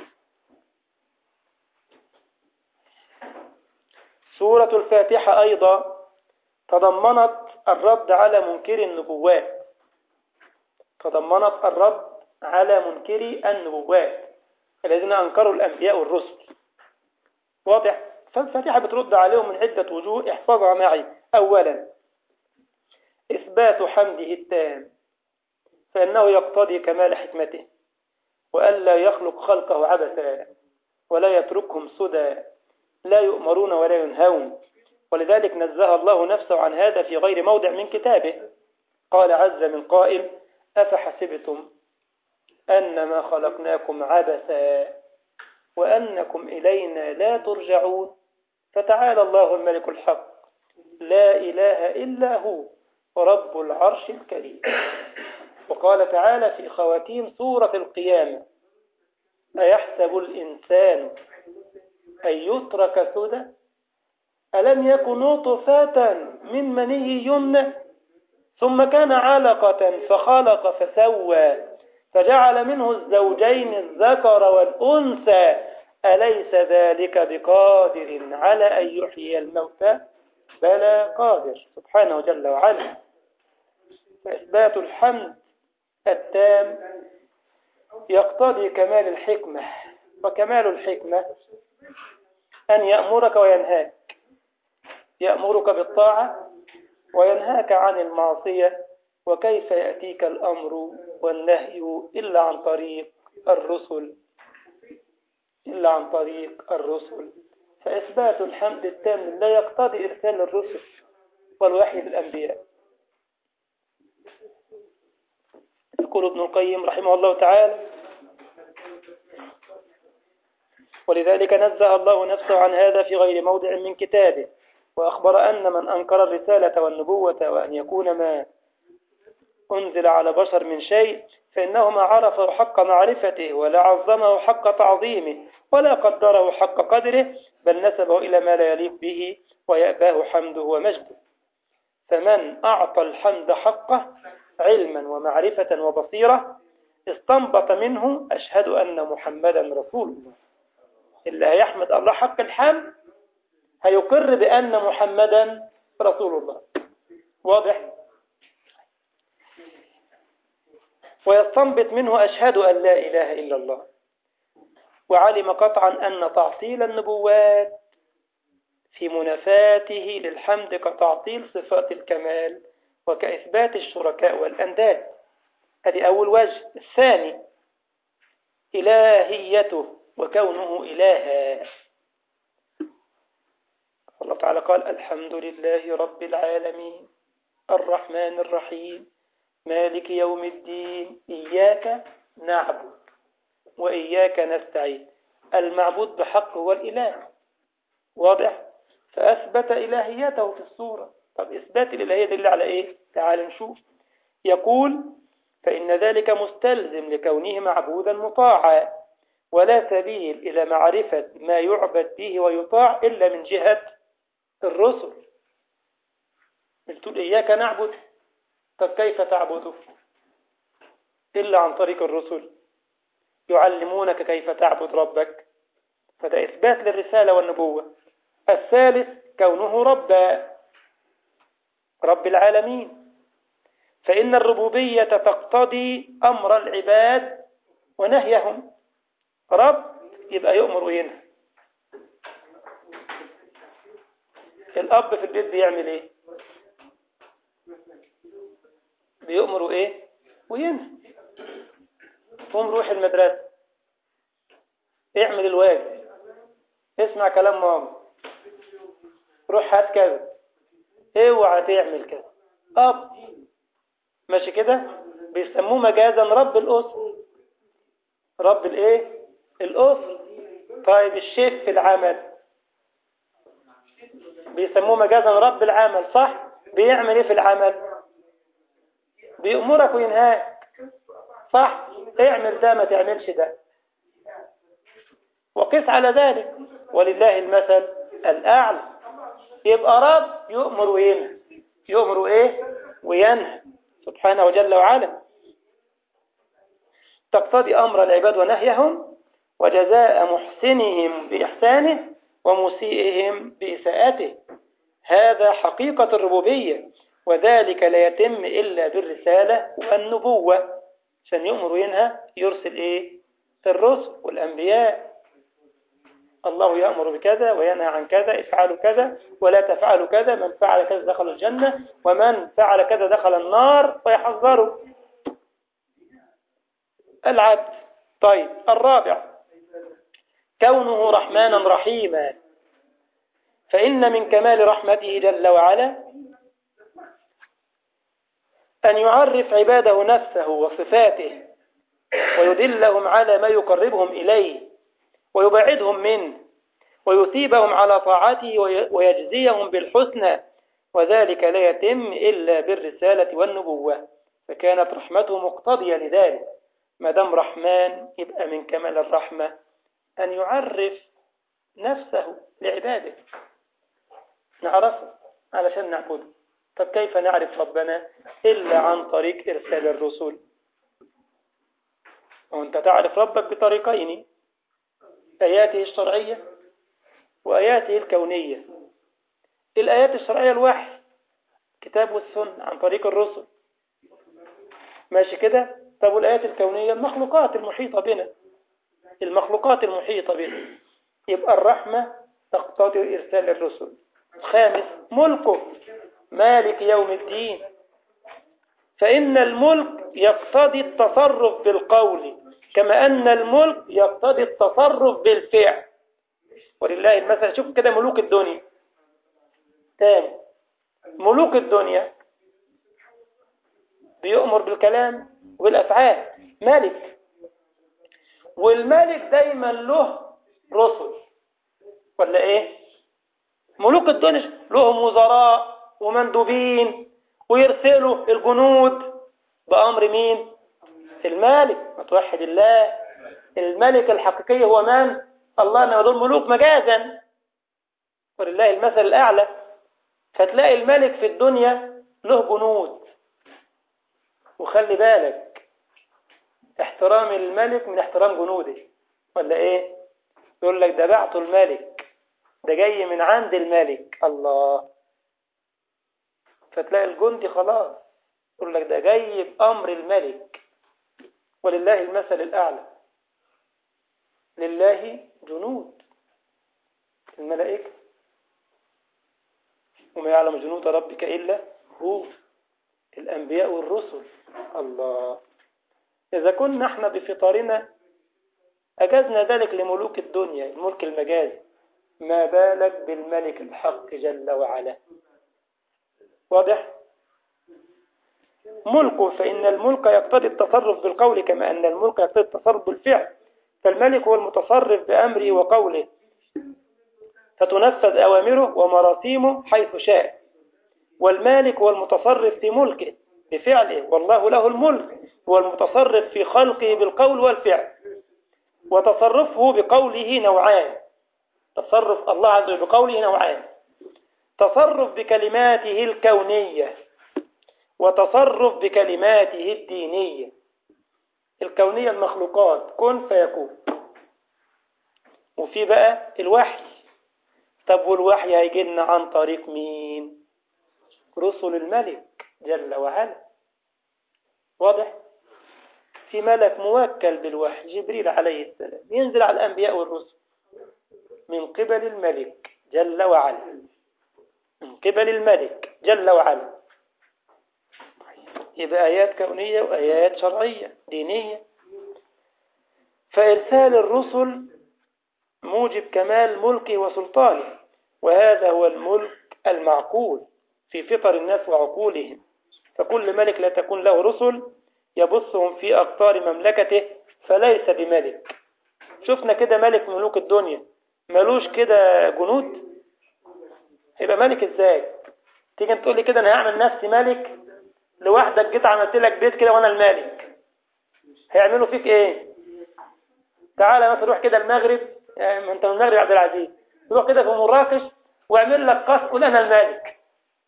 سورة الفاتحة أيضا تضمنت الرد على منكر النبوات تضمنت الرد على منكري النبوات الذين أنكروا الأنبياء والرسل واضح فالفاتحة بترد عليهم من عدة وجوه احفظها معي أولا إثبات حمده التام فإنه يقتضي كمال حكمته وألا يخلق خلقه عبثا ولا يتركهم سدى لا يؤمرون ولا ينهون ولذلك نزه الله نفسه عن هذا في غير موضع من كتابه قال عز من قائل أفحسبتم أنما خلقناكم عبثا وأنكم إلينا لا ترجعون فتعالى الله الملك الحق لا إله إلا هو رب العرش الكريم وقال تعالى في خواتيم سورة القيامة أيحسب الإنسان أن يترك سدى ألم يكن نطفة من مني يمنى ثم كان علقة فخلق فسوى فجعل منه الزوجين الذكر والأنثى أليس ذلك بقادر على أن يحيي الموتى بلى قادر سبحانه جل وعلا فإثبات الحمد التام يقتضي كمال الحكمة وكمال الحكمة أن يأمرك وينهاك يأمرك بالطاعة وينهاك عن المعصية وكيف يأتيك الأمر والنهي إلا عن طريق الرسل إلا عن طريق الرسل فإثبات الحمد التام لا يقتضي إرسال الرسل والوحي بالأنبياء يقول ابن القيم رحمه الله تعالى ولذلك نزه الله نفسه عن هذا في غير موضع من كتابه وأخبر أن من أنكر الرسالة والنبوة وأن يكون ما أنزل على بشر من شيء فإنه ما عرفه حق معرفته ولا عظمه حق تعظيمه ولا قدره حق قدره بل نسبه إلى ما لا يليق به ويأباه حمده ومجده فمن أعطى الحمد حقه علما ومعرفة وبصيرة استنبط منه أشهد أن محمدا رسول الله اللي هيحمد الله حق الحمد هيقر بأن محمدا رسول الله واضح ويستنبط منه أشهد أن لا إله إلا الله وعلم قطعا أن تعطيل النبوات في منافاته للحمد كتعطيل صفات الكمال وكإثبات الشركاء والأنداد هذه أول وجه الثاني إلهيته وكونه إلها الله تعالى قال الحمد لله رب العالمين الرحمن الرحيم مالك يوم الدين إياك نعبد وإياك نستعين المعبود بحق هو الإله واضح فأثبت إلهيته في السورة طب إثبات الإلهية دل على إيه تعال نشوف يقول فإن ذلك مستلزم لكونه معبودا مطاعا ولا سبيل إلى معرفة ما يعبد به ويطاع إلا من جهة الرسل مش تقول إياك نعبد طب كيف تعبده إلا عن طريق الرسل يعلمونك كيف تعبد ربك فده إثبات للرسالة والنبوة الثالث كونه ربا رب العالمين فإن الربوبية تقتضي أمر العباد ونهيهم رب يبقى يؤمر وينهى الأب في البيت بيعمل إيه بيؤمر إيه وينهى قوم روح المدرسة اعمل الواجب اسمع كلام ماما روح هات كذا اوعى تعمل كذا اب ماشي كده بيسموه مجازا رب الاسر رب الايه الاسر طيب الشيف في العمل بيسموه مجازا رب العمل صح بيعمل ايه في العمل بيأمرك وينهاك صح اعمل ده ما تعملش ده وقس على ذلك ولله المثل الأعلى يبقى رب يؤمر وينهى يؤمر ايه وينهى سبحانه وجل وعلا تقتضي أمر العباد ونهيهم وجزاء محسنهم بإحسانه ومسيئهم بإساءته هذا حقيقة الربوبية وذلك لا يتم إلا بالرسالة والنبوة عشان يؤمر وينهى يرسل إيه الرسل والأنبياء الله يأمر بكذا وينهى عن كذا افعلوا كذا ولا تفعلوا كذا من فعل كذا دخل الجنة ومن فعل كذا دخل النار ويحذره العبد طيب الرابع كونه رحمانا رحيما فإن من كمال رحمته جل وعلا أن يعرف عباده نفسه وصفاته ويدلهم على ما يقربهم إليه ويبعدهم منه ويثيبهم على طاعته ويجزيهم بالحسنى وذلك لا يتم إلا بالرسالة والنبوة فكانت رحمته مقتضية لذلك ما دام رحمن يبقى من كمال الرحمة أن يعرف نفسه لعباده نعرفه علشان نعبده طب كيف نعرف ربنا إلا عن طريق إرسال الرسل وأنت تعرف ربك بطريقين آياته الشرعية وآياته الكونية الآيات الشرعية الوحي كتاب والسنة عن طريق الرسل ماشي كده طب والآيات الكونية المخلوقات المحيطة بنا المخلوقات المحيطة بنا يبقى الرحمة تقتضي إرسال الرسل خامس ملكه مالك يوم الدين فإن الملك يقتضي التصرف بالقول كما أن الملك يقتضي التصرف بالفعل ولله المثل شوف كده ملوك الدنيا تاني ملوك الدنيا بيؤمر بالكلام وبالأفعال ملك والملك دايما له رسل ولا ايه ملوك الدنيا لهم وزراء ومندوبين ويرسلوا الجنود بأمر مين المالك ما توحد الله الملك الحقيقي هو من الله انما دول ملوك مجازا ولله المثل الأعلى فتلاقي الملك في الدنيا له جنود وخلي بالك احترام الملك من احترام جنوده ولا ايه يقول لك ده بعته الملك ده جاي من عند الملك الله فتلاقي الجندي خلاص يقول لك ده جاي بأمر الملك ولله المثل الأعلى لله جنود الملائكة وما يعلم جنود ربك إلا هو الأنبياء والرسل الله إذا كنا احنا بفطارنا أجزنا ذلك لملوك الدنيا الملك المجازي ما بالك بالملك الحق جل وعلا واضح ملكه فإن الملك يقتضي التصرف بالقول كما أن الملك يقتضي التصرف بالفعل فالملك هو المتصرف بأمره وقوله فتنفذ أوامره ومراسيمه حيث شاء والمالك هو المتصرف في ملكه بفعله والله له الملك هو المتصرف في خلقه بالقول والفعل وتصرفه بقوله نوعان تصرف الله عز وجل بقوله نوعان تصرف بكلماته الكونية وتصرف بكلماته الدينية الكونية المخلوقات كن فيكون وفي بقى الوحي طب والوحي هيجي لنا عن طريق مين رسل الملك جل وعلا واضح في ملك موكل بالوحي جبريل عليه السلام ينزل على الأنبياء والرسل من قبل الملك جل وعلا من قبل الملك جل وعلا يبقى آيات كونية وآيات شرعية دينية فإرسال الرسل موجب كمال ملكه وسلطانه وهذا هو الملك المعقول في فطر الناس وعقولهم فكل ملك لا تكون له رسل يبثهم في أقطار مملكته فليس بملك شفنا كده ملك ملوك الدنيا ملوش كده جنود يبقى ملك ازاي تيجي تقول لي كده انا هعمل نفسي ملك لوحدك جيت عملت لك بيت كده وانا المالك هيعملوا فيك ايه تعالى مثلا روح كده المغرب يعني انت من المغرب يا عبد العزيز روح كده في مراكش واعمل لك قصر قول انا المالك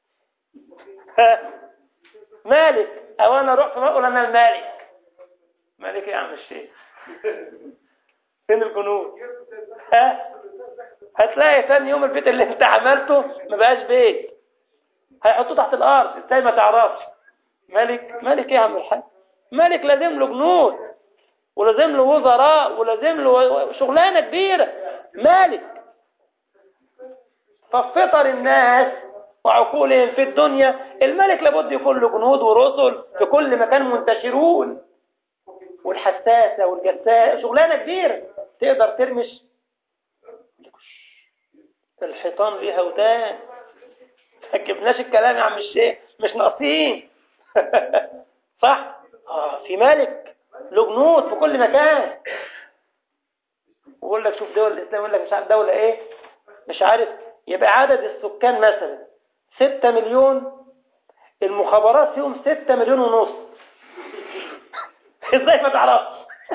مالك او انا اروح في اقول انا المالك مالك يا عم الشيخ فين الجنود ها هتلاقي ثاني يوم البيت اللي انت عملته ما بقاش بيت هيحطوه تحت الارض ازاي ما تعرفش ملك ملك ايه يا عم الحاج ملك لازم له جنود ولازم له وزراء ولازم له شغلانه كبيره مالك ففطر الناس وعقولهم في الدنيا الملك لابد يكون له جنود ورسل في كل مكان منتشرون والحساسة والجساسة شغلانة كبيرة تقدر ترمش الحيطان ليها ودان ما جبناش الكلام يا عم الشيخ مش ناقصين صح اه في ملك له جنود في كل مكان ويقول لك شوف دول الاسلام يقول لك مش عارف دوله ايه مش عارف يبقى عدد السكان مثلا 6 مليون المخابرات فيهم 6 مليون ونص ازاي ما تعرفش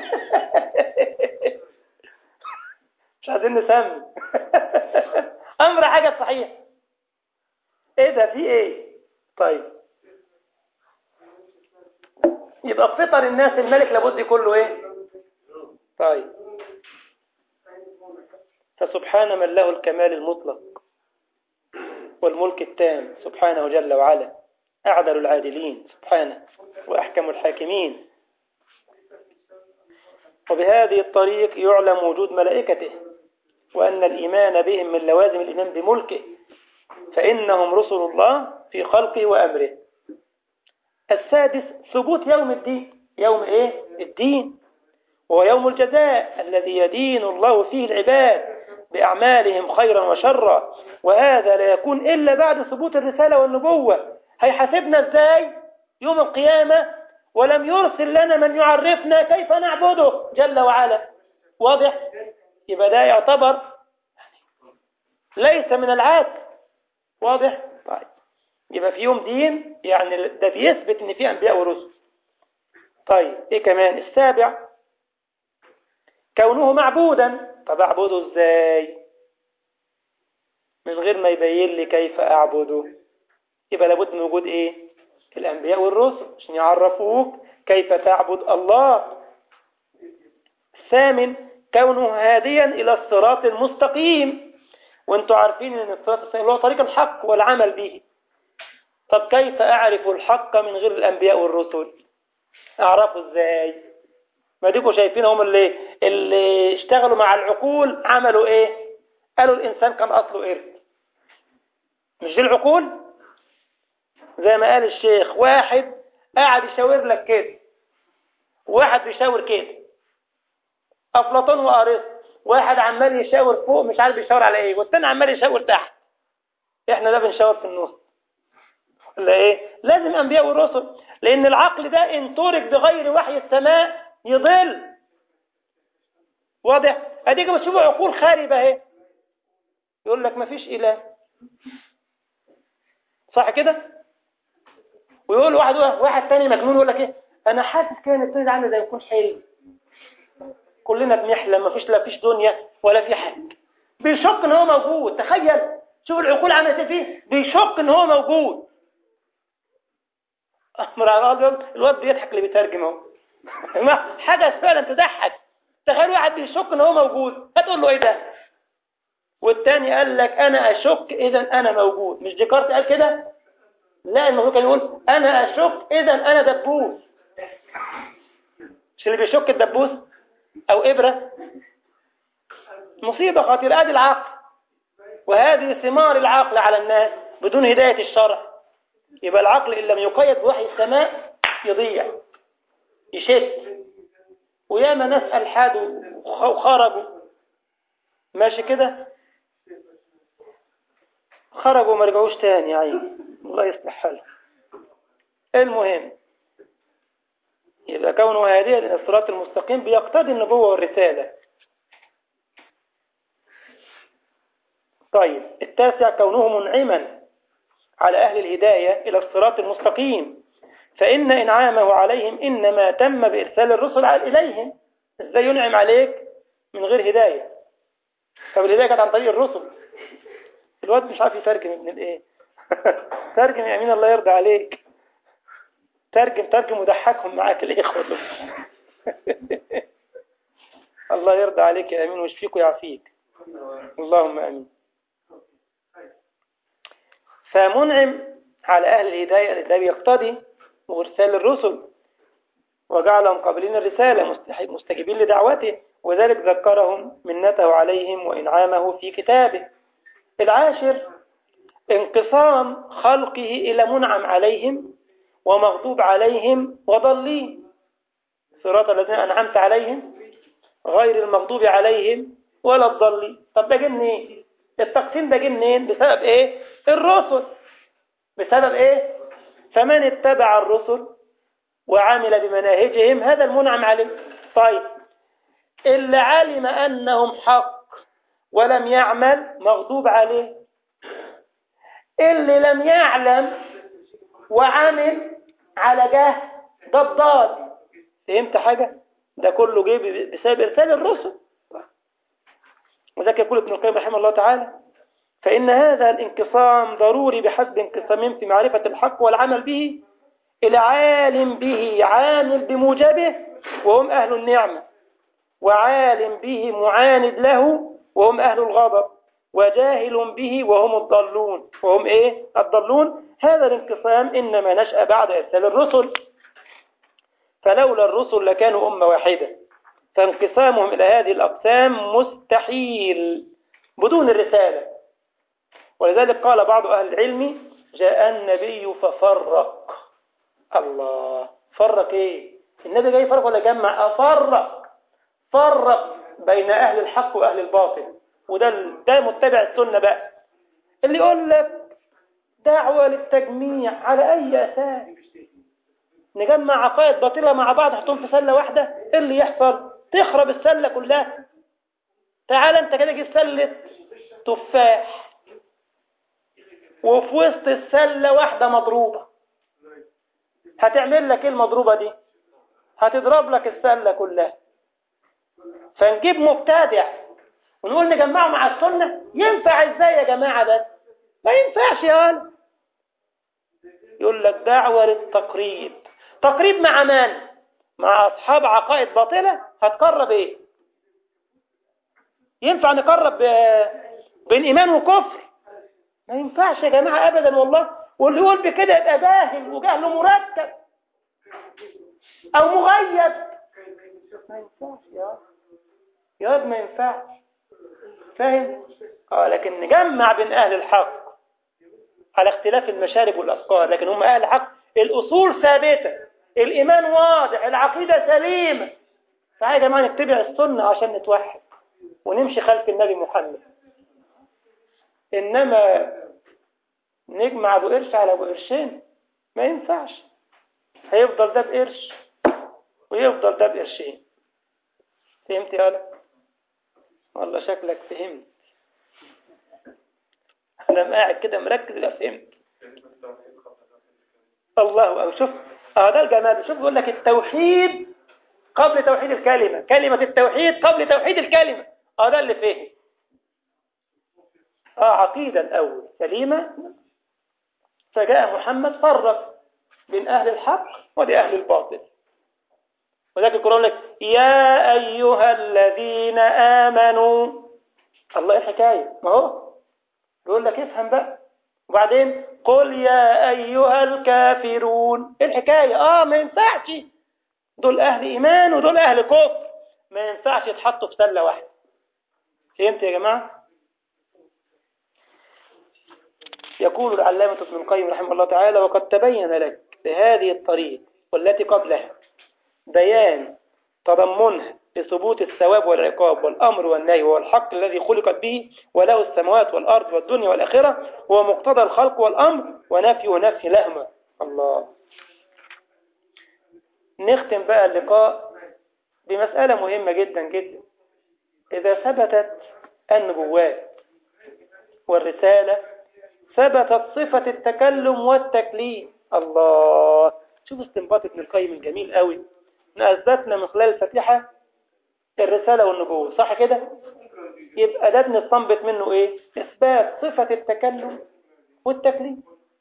مش عايزين نسمي امر حاجه صحيح ايه ده في ايه طيب يبقى فطر الناس الملك لابد يكون له ايه طيب فسبحان من له الكمال المطلق والملك التام سبحانه جل وعلا أعدل العادلين سبحانه وأحكم الحاكمين وبهذه الطريق يعلم وجود ملائكته وأن الإيمان بهم من لوازم الإيمان بملكه فإنهم رسل الله في خلقه وأمره السادس ثبوت يوم الدين يوم إيه؟ الدين وهو يوم الجزاء الذي يدين الله فيه العباد بأعمالهم خيرا وشرا وهذا لا يكون إلا بعد ثبوت الرسالة والنبوة هيحاسبنا إزاي يوم القيامة ولم يرسل لنا من يعرفنا كيف نعبده جل وعلا واضح يبقى ده يعتبر ليس من العاد واضح طيب يبقى في يوم دين يعني ده بيثبت ان في انبياء ورسل طيب ايه كمان السابع كونه معبودا طب اعبده ازاي من غير ما يبين لي كيف اعبده يبقى لابد من وجود ايه الانبياء والرسل عشان يعرفوك كيف تعبد الله الثامن كونه هاديا الى الصراط المستقيم وانتم عارفين ان الصراط المستقيم هو طريق الحق والعمل به طب كيف اعرف الحق من غير الانبياء والرسل اعرفه ازاي ما ديكوا شايفين هم اللي اللي اشتغلوا مع العقول عملوا ايه قالوا الانسان كان اصله قرد مش دي العقول زي ما قال الشيخ واحد قاعد يشاور لك كده واحد بيشاور كده افلاطون وارسطو واحد عمال يشاور فوق مش عارف يشاور على ايه والتاني عمال يشاور تحت احنا ده بنشاور في النص ولا ايه لازم انبياء ورسل لان العقل ده ان ترك بغير وحي السماء يضل واضح اديك بتشوفوا عقول خاربه اهي يقول لك مفيش اله صح كده ويقول واحد واحد تاني مجنون يقول لك ايه انا حاسس كده ان الدنيا ده عامل زي يكون حلم كلنا بنحلم مفيش لا فيش دنيا ولا في حاجه بيشك ان هو موجود تخيل شوف العقول عملت ايه فيه بيشك ان هو موجود امر على الارض الواد بيضحك اللي بيترجم اهو حاجه فعلا تضحك تخيل واحد بيشك ان هو موجود هتقول له ايه ده والتاني قال لك انا اشك اذا انا موجود مش ديكارت قال كده لا المفروض كان يقول انا اشك اذا انا دبوس مش اللي بيشك الدبوس او ابره مصيبه خطيره ادي العقل وهذه ثمار العقل على الناس بدون هدايه الشرع يبقى العقل ان لم يقيد بوحي السماء يضيع يشت وياما ناس الحادوا وخرجوا ماشي كده خرجوا وما رجعوش تاني يا عيني الله يصلح حالهم المهم يبقى كونه هاديا الى الصراط المستقيم بيقتضي النبوة والرسالة طيب التاسع كونه منعما على أهل الهداية إلى الصراط المستقيم فإن إنعامه عليهم إنما تم بإرسال الرسل إليهم إزاي ينعم عليك من غير هداية طب الهداية كانت عن طريق الرسل الواد مش عارف يترجم ابن الايه ترجم يا امين الله يرضى عليك ترجم ترجم وضحكهم معاك الاخوه دول الله يرضى عليك يا امين ويشفيك ويعافيك اللهم امين فمنعم على اهل الهدايه ده بيقتضي وارسال الرسل وجعلهم قابلين الرساله مستجيبين لدعوته وذلك ذكرهم منته عليهم وانعامه في كتابه العاشر انقسام خلقه إلى منعم عليهم ومغضوب عليهم وضالين صراط الذين أنعمت عليهم غير المغضوب عليهم ولا الضالين طب ده جه منين التقسيم ده جه منين بسبب ايه الرسل بسبب ايه فمن اتبع الرسل وعمل بمناهجهم هذا المنعم عليه طيب اللي علم أنهم حق ولم يعمل مغضوب عليه اللي لم يعلم وعمل على جهل ده الضال فهمت حاجة ده كله جه بسبب إرسال الرسل وذلك يقول ابن القيم رحمه الله تعالى فإن هذا الانقسام ضروري بحسب انقسامهم في معرفة الحق والعمل به إلى عالم به عامل بموجبه وهم أهل النعمة وعالم به معاند له وهم أهل الغضب وجاهل به وهم الضالون وهم إيه الضالون هذا الانقسام إنما نشأ بعد إرسال الرسل فلولا الرسل لكانوا أمة واحدة فانقسامهم إلى هذه الأقسام مستحيل بدون الرسالة ولذلك قال بعض أهل العلم جاء النبي ففرق الله فرق إيه النبي جاي يفرق ولا جمع أفرق فرق بين أهل الحق وأهل الباطل وده ده متبع السنة بقى اللي يقول لك دعوة للتجميع على أي أساس نجمع عقائد باطلة مع بعض حطهم في سلة واحدة إيه اللي يحصل تخرب السلة كلها تعال انت كده جيب سلة تفاح وفي وسط السلة واحدة مضروبة هتعمل لك ايه المضروبة دي هتضرب لك السلة كلها فنجيب مبتدع ونقول نجمعه مع السنة ينفع ازاي يا جماعة بس ما ينفعش يا ولد يقول لك دعوة للتقريب تقريب مع من مع أصحاب عقائد باطلة هتقرب ايه ينفع نقرب بين إيمان وكفر ما ينفعش يا جماعة أبدا والله واللي يقول بكده يبقى جاهل وجهله مركب أو مغيب ما ينفعش يا يا واد ما ينفعش فاهم اه لكن نجمع بين أهل الحق على اختلاف المشارب والأفكار لكن هم أهل الحق الأصول ثابتة الإيمان واضح العقيدة سليمة تعالى يا جماعة نتبع السنة عشان نتوحد ونمشي خلف النبي محمد إنما نجمع أبو قرش على أبو قرشين ما ينفعش هيفضل ده بقرش ويفضل ده بقرشين فهمت يا ولا والله شكلك فهمت أنا قاعد كده مركز لا فهمت الله أكبر شوف اه ده الجمال شوف بيقول لك التوحيد قبل توحيد الكلمة كلمة التوحيد قبل توحيد الكلمة اه ده اللي فهم اه عقيدة الأول سليمة فجاء محمد فرق بين أهل الحق وأهل الباطل ولكن القرآن لك يا أيها الذين آمنوا الله ايه الحكاية ما هو يقول لك افهم بقى وبعدين قل يا أيها الكافرون ايه الحكاية اه ما ينفعش دول أهل إيمان ودول أهل كفر ما ينفعش يتحطوا في سلة واحدة فهمت يا جماعة يقول العلامة ابن القيم رحمه الله تعالى وقد تبين لك بهذه الطريق والتي قبلها بيان تضمنها بثبوت الثواب والعقاب والأمر والنهي والحق الذي خلقت به وله السماوات والأرض والدنيا والآخرة هو مقتضى الخلق والأمر ونفي ونفي لهما الله نختم بقى اللقاء بمسألة مهمة جدا جدا إذا ثبتت النبوات والرسالة ثبتت صفة التكلم والتكليم الله شوف استنباط ابن القيم الجميل قوي أثبتنا من خلال الفاتحة الرسالة والنبوة صح كده يبقى ده بنستنبط منه ايه اثبات صفة التكلم والتكليم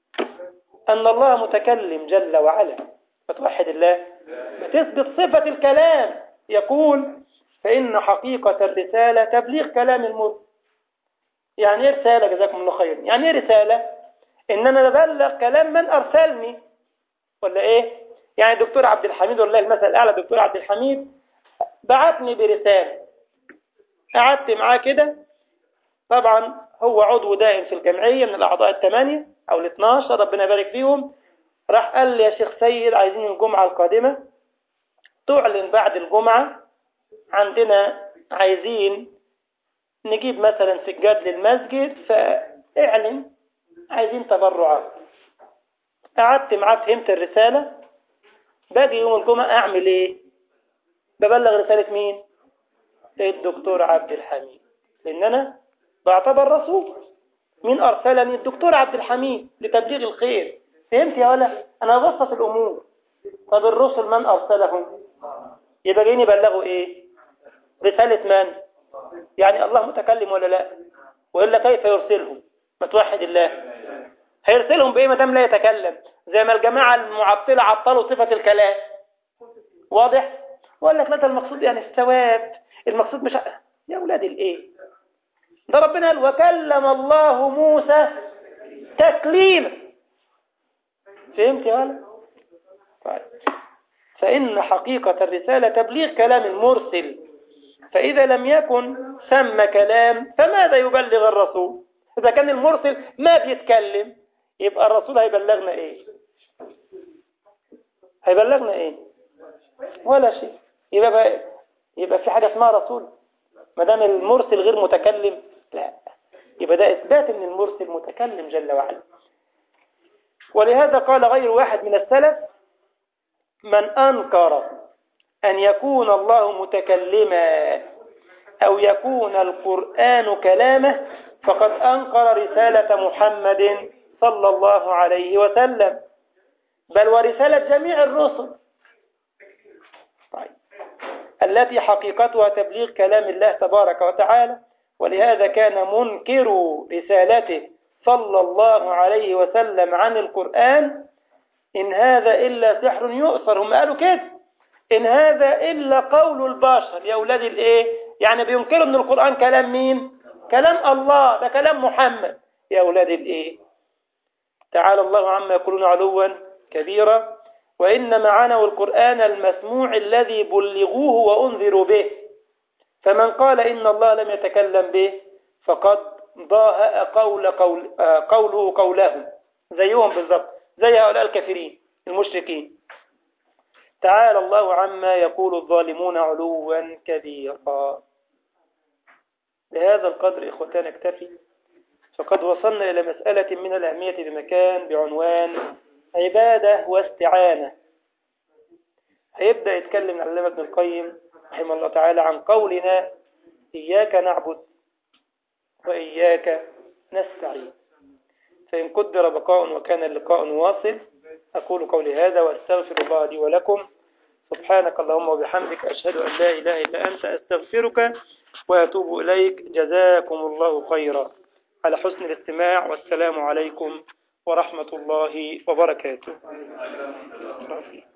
ان الله متكلم جل وعلا فتوحد الله بتثبت صفة الكلام يقول فإن حقيقة الرسالة تبليغ كلام المرسل يعني ايه رسالة جزاكم الله خير يعني ايه رسالة ان انا ببلغ كلام من ارسلني ولا ايه يعني الدكتور عبد الحميد والله المثل الاعلى الدكتور عبد الحميد بعتني برسالة قعدت معاه كده طبعا هو عضو دائم في الجمعية من الأعضاء الثمانية أو ال 12 ربنا يبارك فيهم راح قال لي يا شيخ سيد عايزين الجمعة القادمة تعلن بعد الجمعة عندنا عايزين نجيب مثلا سجاد للمسجد فاعلن عايزين تبرعات قعدت معاه فهمت الرسالة باجي يوم الجمعة أعمل إيه ببلغ رسالة مين الدكتور عبد الحميد لأن أنا بعتبر رسول مين أرسلني الدكتور عبد الحميد لتبليغ الخير فهمت يا ولا أنا ببسط الأمور طب الرسل من أرسلهم يبقى جايين يبلغوا إيه رسالة من يعني الله متكلم ولا لا وإلا كيف يرسلهم ما توحد الله هيرسلهم بإيه ما دام لا يتكلم زي ما الجماعة المعطلة عطلوا صفة الكلام واضح وقال لك لا ده المقصود يعني الثواب المقصود مش يا أولاد الإيه ده ربنا قال وكلم الله موسى تكليما فهمت يا ولد طيب. فإن حقيقة الرسالة تبليغ كلام المرسل فإذا لم يكن ثم كلام فماذا يبلغ الرسول إذا كان المرسل ما بيتكلم يبقى الرسول هيبلغنا إيه هيبلغنا إيه ولا شيء يبقى بقى يبقى في حاجة اسمها رسول ما دام المرسل غير متكلم لا يبقى ده إثبات أن المرسل متكلم جل وعلا ولهذا قال غير واحد من السلف من أنكر أن يكون الله متكلما أو يكون القرآن كلامه فقد أنكر رسالة محمد صلى الله عليه وسلم بل ورسالة جميع الرسل طيب. التي حقيقتها تبليغ كلام الله تبارك وتعالى ولهذا كان منكر رسالته صلى الله عليه وسلم عن القرآن إن هذا إلا سحر يؤثر هم قالوا كده إن هذا إلا قول البشر يا أولاد الإيه يعني بينكروا أن القرآن كلام مين كلام الله ده كلام محمد يا أولاد الإيه تعالى الله عما يقولون علوا كبيرا وإن معانوا القرآن المسموع الذي بلغوه وأنذروا به فمن قال إن الله لم يتكلم به فقد ضاهأ قول قول قوله قولهم زيهم بالضبط زي هؤلاء الكافرين المشركين تعالى الله عما يقول الظالمون علوا كبيرا بهذا القدر إخوتان اكتفي فقد وصلنا إلى مسألة من الأهمية بمكان بعنوان عبادة واستعانة هيبدأ يتكلم العلامة ابن القيم رحمه الله تعالى عن قولنا إياك نعبد وإياك نستعين فإن قدر بقاء وكان اللقاء واصل أقول قولي هذا وأستغفر الله لي ولكم سبحانك اللهم وبحمدك أشهد أن لا إله إلا أنت أستغفرك وأتوب إليك جزاكم الله خيرا على حسن الاستماع والسلام عليكم ورحمة الله وبركاته